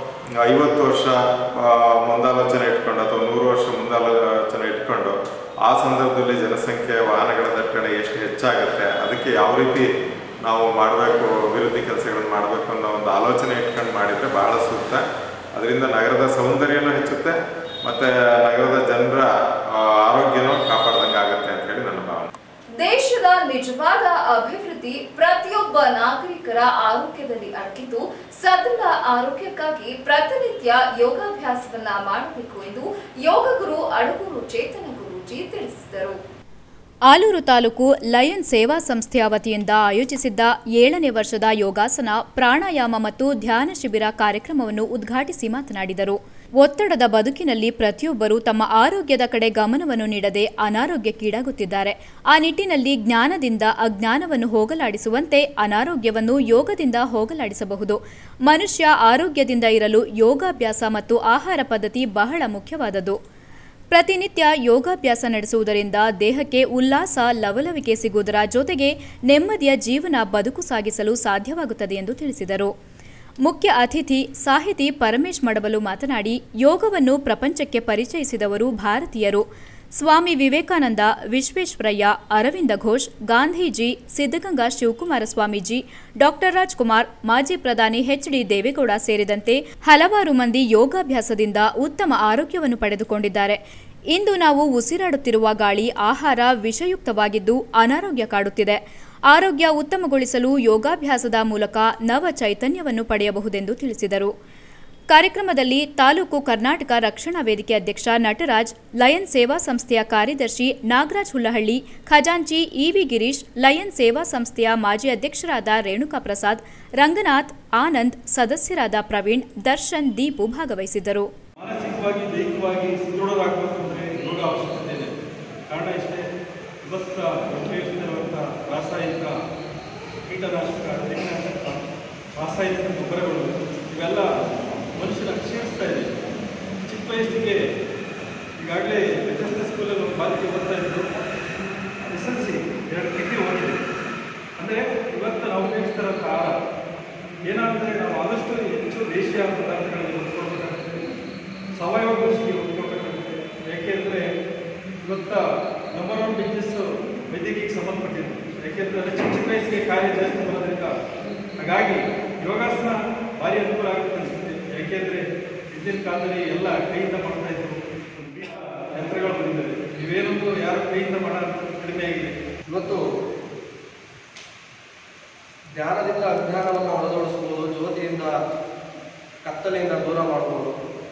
ಐವತ್ತು ವರ್ಷ ಆ, ಮುಂದಾಲೋಚನೆ ಇಟ್ಕೊಂಡು ಅಥವಾ ನೂರು ವರ್ಷ ಮುಂದಾಲೋಚನೆ ಇಟ್ಕೊಂಡು ಆ ಸಂದರ್ಭದಲ್ಲಿ ಜನಸಂಖ್ಯೆ ವಾಹನಗಳ ದಟ್ಟಣೆ ಎಷ್ಟು ಹೆಚ್ಚಾಗುತ್ತೆ ಅದಕ್ಕೆ ಯಾವ ರೀತಿ ನಾವು ಮಾಡಬೇಕು ಅಭಿವೃದ್ಧಿ ಕೆಲಸಗಳನ್ನು ಮಾಡಬೇಕು ಅನ್ನೋ ಒಂದು ಆಲೋಚನೆ ಇಟ್ಕೊಂಡು ಮಾಡಿದರೆ ಬಹಳ ಸೂಕ್ತ ಅದರಿಂದ ನಗರದ ಸೌಂದರ್ಯನೂ ಹೆಚ್ಚುತ್ತೆ ಮತ್ತು ನಗರದ ಜನರ ಆ, ಆರೋಗ್ಯನೂ ಕಾಪಾಡ್ದಂಗೆ ಆಗುತ್ತೆ ಅಂತ ಹೇಳಿ ನನ್ನ ಭಾವನೆ ದೇಶದ ನಿಜವಾದ ಅಭಿವೃದ್ಧಿ ಪ್ರತಿಯೊಬ್ಬ ನಾಗರಿಕರ ಆರೋಗ್ಯದಲ್ಲಿ ಅಡಗಿದ್ದು ಸದೃಢ ಆರೋಗ್ಯಕ್ಕಾಗಿ ಪ್ರತಿನಿತ್ಯ ಯೋಗಾಭ್ಯಾಸವನ್ನ ಮಾಡಬೇಕು ಎಂದು ಯೋಗ ಗುರು ಅಡಗೂರು ಚೇತನ ಗುರೂಜಿ ತಿಳಿಸಿದರು ಆಲೂರು ತಾಲೂಕು ಲಯನ್ ಸೇವಾ ಸಂಸ್ಥೆಯ ವತಿಯಿಂದ ಆಯೋಜಿಸಿದ್ದ ಏಳನೇ ವರ್ಷದ ಯೋಗಾಸನ ಪ್ರಾಣಾಯಾಮ ಮತ್ತು ಧ್ಯಾನ ಶಿಬಿರ ಕಾರ್ಯಕ್ರಮವನ್ನು ಉದ್ಘಾಟಿಸಿ ಮಾತನಾಡಿದರು ಒತ್ತಡದ ಬದುಕಿನಲ್ಲಿ ಪ್ರತಿಯೊಬ್ಬರು ತಮ್ಮ ಆರೋಗ್ಯದ ಕಡೆ ಗಮನವನ್ನು ನೀಡದೆ ಅನಾರೋಗ್ಯಕ್ಕೀಡಾಗುತ್ತಿದ್ದಾರೆ ಆ ನಿಟ್ಟಿನಲ್ಲಿ ಜ್ಞಾನದಿಂದ ಅಜ್ಞಾನವನ್ನು ಹೋಗಲಾಡಿಸುವಂತೆ ಅನಾರೋಗ್ಯವನ್ನು ಯೋಗದಿಂದ ಹೋಗಲಾಡಿಸಬಹುದು ಮನುಷ್ಯ ಆರೋಗ್ಯದಿಂದ ಇರಲು ಯೋಗಾಭ್ಯಾಸ ಮತ್ತು ಆಹಾರ ಪದ್ಧತಿ ಬಹಳ ಮುಖ್ಯವಾದದ್ದು ಪ್ರತಿನಿತ್ಯ ಯೋಗಾಭ್ಯಾಸ ನಡೆಸುವುದರಿಂದ ದೇಹಕ್ಕೆ ಉಲ್ಲಾಸ ಲವಲವಿಕೆ ಸಿಗುವುದರ ಜೊತೆಗೆ ನೆಮ್ಮದಿಯ ಜೀವನ ಬದುಕು ಸಾಗಿಸಲು ಸಾಧ್ಯವಾಗುತ್ತದೆ ಎಂದು ತಿಳಿಸಿದರು ಮುಖ್ಯ ಅತಿಥಿ ಸಾಹಿತಿ ಪರಮೇಶ್ ಮಡಬಲು ಮಾತನಾಡಿ ಯೋಗವನ್ನು ಪ್ರಪಂಚಕ್ಕೆ ಪರಿಚಯಿಸಿದವರು ಭಾರತೀಯರು ಸ್ವಾಮಿ ವಿವೇಕಾನಂದ ವಿಶ್ವೇಶ್ವರಯ್ಯ ಅರವಿಂದ ಘೋಷ್ ಗಾಂಧೀಜಿ ಸಿದ್ಧಗಂಗಾ ಶಿವಕುಮಾರ ಸ್ವಾಮೀಜಿ ಡಾಕ್ಟರ್ ರಾಜ್ಕುಮಾರ್ ಮಾಜಿ ಪ್ರಧಾನಿ ಎಚ್ ಡಿ ದೇವೇಗೌಡ ಸೇರಿದಂತೆ ಹಲವಾರು ಮಂದಿ ಯೋಗಾಭ್ಯಾಸದಿಂದ ಉತ್ತಮ ಆರೋಗ್ಯವನ್ನು ಪಡೆದುಕೊಂಡಿದ್ದಾರೆ ಇಂದು ನಾವು ಉಸಿರಾಡುತ್ತಿರುವ ಗಾಳಿ ಆಹಾರ ವಿಷಯುಕ್ತವಾಗಿದ್ದು ಅನಾರೋಗ್ಯ ಕಾಡುತ್ತಿದೆ ಆರೋಗ್ಯ ಉತ್ತಮಗೊಳಿಸಲು ಯೋಗಾಭ್ಯಾಸದ ಮೂಲಕ ನವ ಚೈತನ್ಯವನ್ನು ಪಡೆಯಬಹುದೆಂದು ತಿಳಿಸಿದರು ಕಾರ್ಯಕ್ರಮದಲ್ಲಿ ತಾಲೂಕು ಕರ್ನಾಟಕ ರಕ್ಷಣಾ ವೇದಿಕೆ ಅಧ್ಯಕ್ಷ ನಟರಾಜ್ ಲಯನ್ ಸೇವಾ ಸಂಸ್ಥೆಯ ಕಾರ್ಯದರ್ಶಿ ನಾಗರಾಜ್ ಹುಲ್ಲಹಳ್ಳಿ ಖಜಾಂಚಿ ಇವಿ ಗಿರೀಶ್ ಲಯನ್ ಸೇವಾ ಸಂಸ್ಥೆಯ ಮಾಜಿ ಅಧ್ಯಕ್ಷರಾದ ರೇಣುಕಾ ಪ್ರಸಾದ್ ರಂಗನಾಥ್ ಆನಂದ್ ಸದಸ್ಯರಾದ ಪ್ರವೀಣ್ ದರ್ಶನ್ ದೀಪು ಭಾಗವಹಿಸಿದ್ದರು ಮಾನಸಿಕವಾಗಿ ದೈಹಿಕವಾಗಿ ಸದೃಢರಾಗಬೇಕು ಅಂದರೆ ಯೋಗ ಅವಶ್ಯಕತೆ ಇದೆ ಕಾರಣ ಇಷ್ಟೇ ಇವತ್ತು ಉಪಯೋಗಿಸಿರುವಂಥ ರಾಸಾಯನಿಕ ಕೀಟನಾಶಕ ಕ್ರಿಮಿನಾಶಕ ರಾಸಾಯನಿಕ ಗೊಬ್ಬರಗಳು ಇವೆಲ್ಲ ಮನುಷ್ಯನ ಕ್ಷೀಣಿಸ್ತಾ ಇದೆ ಚಿಕ್ಕ ವಯಸ್ಸಿಗೆ ಈಗಾಗಲೇ ವ್ಯತ್ಯಸ್ತ ಸ್ಕೂಲಲ್ಲಿ ಒಂದು ಬಾಲಿಕೆ ಓದ್ತಾ ಇದ್ದು ಎಸ್ ಎಲ್ ಸಿ ಎರಡು ಕಿಡ್ನಿ ಹೋಗಿದೆ ಅಂದರೆ ಇವತ್ತು ನಾವು ಉಪಯೋಗಿಸ್ತಾರಂಥ ಆಹಾರ ಏನಾದರೆ ನಾವು ಆದಷ್ಟು ಹೆಚ್ಚು ದೇಶೀಯ ಪದಾರ್ಥಗಳಲ್ಲಿ ಉಟ್ಕೊಳ್ಬೇಕಾಗುತ್ತೆ ಸಾವಯವ ಕೃಷಿಗೆ ಉಟ್ಕೊಳ್ಬೇಕಾಗುತ್ತೆ ಏಕೆಂದರೆ ಇವತ್ತ ನಂಬರ್ ಒನ್ ಬಿಸ್ನೆಸ್ಸು ವೈದ್ಯಕೀಯಕ್ಕೆ ಸಂಬಂಧಪಟ್ಟಿದ್ದು ಯಾಕೆಂದರೆ ಚಿಕ್ಕ ಚಿಕ್ಕ ವಯಸ್ಸಿಗೆ ಕಾಯಿಲೆ ಜಾಸ್ತಿ ಬರೋದ್ರಿಂದ ಹಾಗಾಗಿ ಯೋಗಾಸನ ಭಾರಿ ಅನುಕೂಲ ಆಗುತ್ತೆ ಅನಿಸುತ್ತೆ ಯಾಕೆಂದರೆ ಹಿಂದಿನ ಕಾಲದಲ್ಲಿ ಎಲ್ಲ ಕೈಯಿಂದ ಮಾಡ್ತಾ ಇದ್ರು ಯಂತ್ರಗಳು ಬಂದಿದ್ದಾವೆ ಇವೇನೊಂದು ಯಾರು ಕೈಯಿಂದ ಮಾಡೋದು ಕಡಿಮೆ ಆಗಿದೆ ಇವತ್ತು ಜ್ಞಾನದಿಂದ ಅಜ್ಞಾನವನ್ನು ಹೊಡೆದೋಡಿಸ್ಬೋದು ಜ್ಯೋತಿಯಿಂದ ಕತ್ತಲೆಯಿಂದ ದೂರ ಮಾಡ್ಬೋದು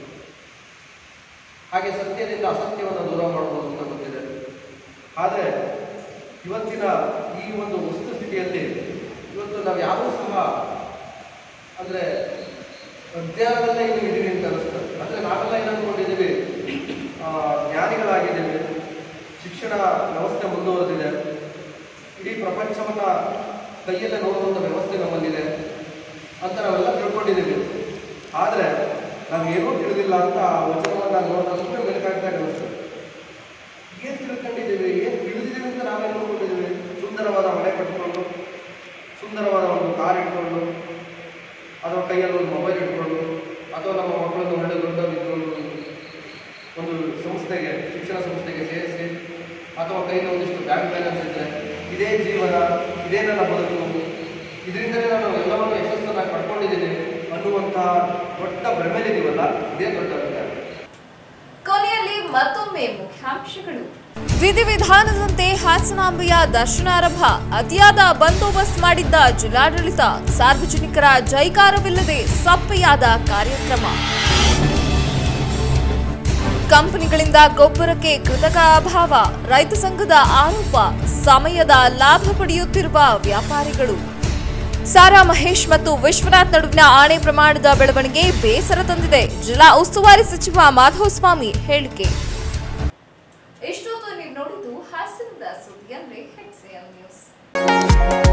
ಹಾಗೆ ಸತ್ಯದಿಂದ ಅಸತ್ಯವನ್ನು ದೂರ ಮಾಡ್ಬೋದು ಅಂತ ಗೊತ್ತಿದೆ ಆದರೆ ಇವತ್ತಿನ ಈ ಒಂದು ವಸ್ತುಸ್ಥಿತಿಯಲ್ಲಿ ಇವತ್ತು ನಾವು ಯಾರೂ ಸಹ ಅಂದರೆ ಅಜ್ಞಾನದಲ್ಲೇ ಇನ್ನು ಇದೀವಿ ಅಂತ ಅನಿಸ್ತದೆ ಅಂದರೆ ನಾವೆಲ್ಲ ಏನು ಅಂದ್ಕೊಂಡಿದ್ದೀವಿ ಆ, ಜ್ಞಾನಿಗಳಾಗಿದ್ದೀವಿ ಶಿಕ್ಷಣ ವ್ಯವಸ್ಥೆ ಮುಂದುವರೆದಿದೆ ಇಡೀ ಪ್ರಪಂಚವನ್ನು ಕೈಯಲ್ಲೇ ನೋಡುವಂಥ ವ್ಯವಸ್ಥೆ ನಮ್ಮಲ್ಲಿದೆ ಅಂತ ನಾವೆಲ್ಲ ತಿಳ್ಕೊಂಡಿದ್ದೀವಿ ಆದರೆ ನಾವು ಏನೂ ತಿಳಿದಿಲ್ಲ ಅಂತ ಆ ವಚನವನ್ನು ನೋಡಿದ್ರೆ ಸುಮ್ಮನೆ ಮೆಲುಕಾಗ್ತಾ ಅನಿಸ್ತದೆ ಏನು ತಿಳ್ಕೊಂಡಿದ್ದೀವಿ ಏನು ತಿಳಿದಿದ್ದೀವಿ ಅಂತ ನಾವೇನು ನೋಡ್ಕೊಂಡಿದ್ದೀವಿ ಸುಂದರವಾದ ಮನೆ ಕಟ್ಕೊಂಡು ಸುಂದರವಾದ ಒಂದು ಕಾರ್ ಇಟ್ಕೊಂಡು ಅಥವಾ ಕೈಯಲ್ಲಿ ಒಂದು ಮೊಬೈಲ್ ಇಟ್ಕೊಂಡು ಅಥವಾ ನಮ್ಮ ಮಕ್ಕಳನ್ನು ಒಳ್ಳೆ ದೊಡ್ಡ ಇಟ್ಕೊಂಡು ಒಂದು ಸಂಸ್ಥೆಗೆ ಶಿಕ್ಷಣ ಸಂಸ್ಥೆಗೆ ಸೇರಿಸಿ ಅಥವಾ ಕೈಯಲ್ಲಿ ಒಂದಿಷ್ಟು ಬ್ಯಾಂಕ್ ಬ್ಯಾಲೆನ್ಸ್ ಇದ್ದರೆ ಇದೇ ಜೀವನ ಇದೇ ನನ್ನ ಬದುಕು ಇದರಿಂದಲೇ ನಾನು ಎಲ್ಲವನ್ನು ಯಶಸ್ಸನ್ನು ಪಡ್ಕೊಂಡಿದ್ದೀನಿ ಅನ್ನುವಂಥ ದೊಡ್ಡ ಭ್ರಮೆಲಿದ್ದೀವಲ್ಲ ಇದೇ ದೊಡ್ಡ ವಿಚಾರ ಕೊನೆಯಲ್ಲಿ ಮತ್ತೊಮ್ಮೆ ಮುಖ್ಯಾಂಶಗಳು ವಿಧಿವಿಧಾನದಂತೆ ಹಾಸನಾಂಬೆಯ ದರ್ಶನಾರಂಭ ಅತಿಯಾದ ಬಂದೋಬಸ್ತ್ ಮಾಡಿದ್ದ ಜಿಲ್ಲಾಡಳಿತ ಸಾರ್ವಜನಿಕರ ಜೈಕಾರವಿಲ್ಲದೆ ಸಪ್ಪೆಯಾದ ಕಾರ್ಯಕ್ರಮ ಕಂಪನಿಗಳಿಂದ ಗೊಬ್ಬರಕ್ಕೆ ಕೃತಕ ಅಭಾವ ರೈತ ಸಂಘದ ಆರೋಪ ಸಮಯದ ಲಾಭ ಪಡೆಯುತ್ತಿರುವ ವ್ಯಾಪಾರಿಗಳು ಸಾರಾ ಮಹೇಶ್ ಮತ್ತು ವಿಶ್ವನಾಥ್ ನಡುವಿನ ಆಣೆ ಪ್ರಮಾಣದ ಬೆಳವಣಿಗೆ ಬೇಸರ ತಂದಿದೆ ಜಿಲ್ಲಾ ಉಸ್ತುವಾರಿ ಸಚಿವ ಮಾಧವಸ್ವಾಮಿ ಹೇಳಿಕೆ ಇಷ್ಟೊತ್ತು ನೀವು ನೋಡಿದ್ದು ಹಾಸನದ ಸುದ್ದಿ ಅಂದ್ರೆ ಹೆಡ್ಸೆಎಲ್ ನ್ಯೂಸ್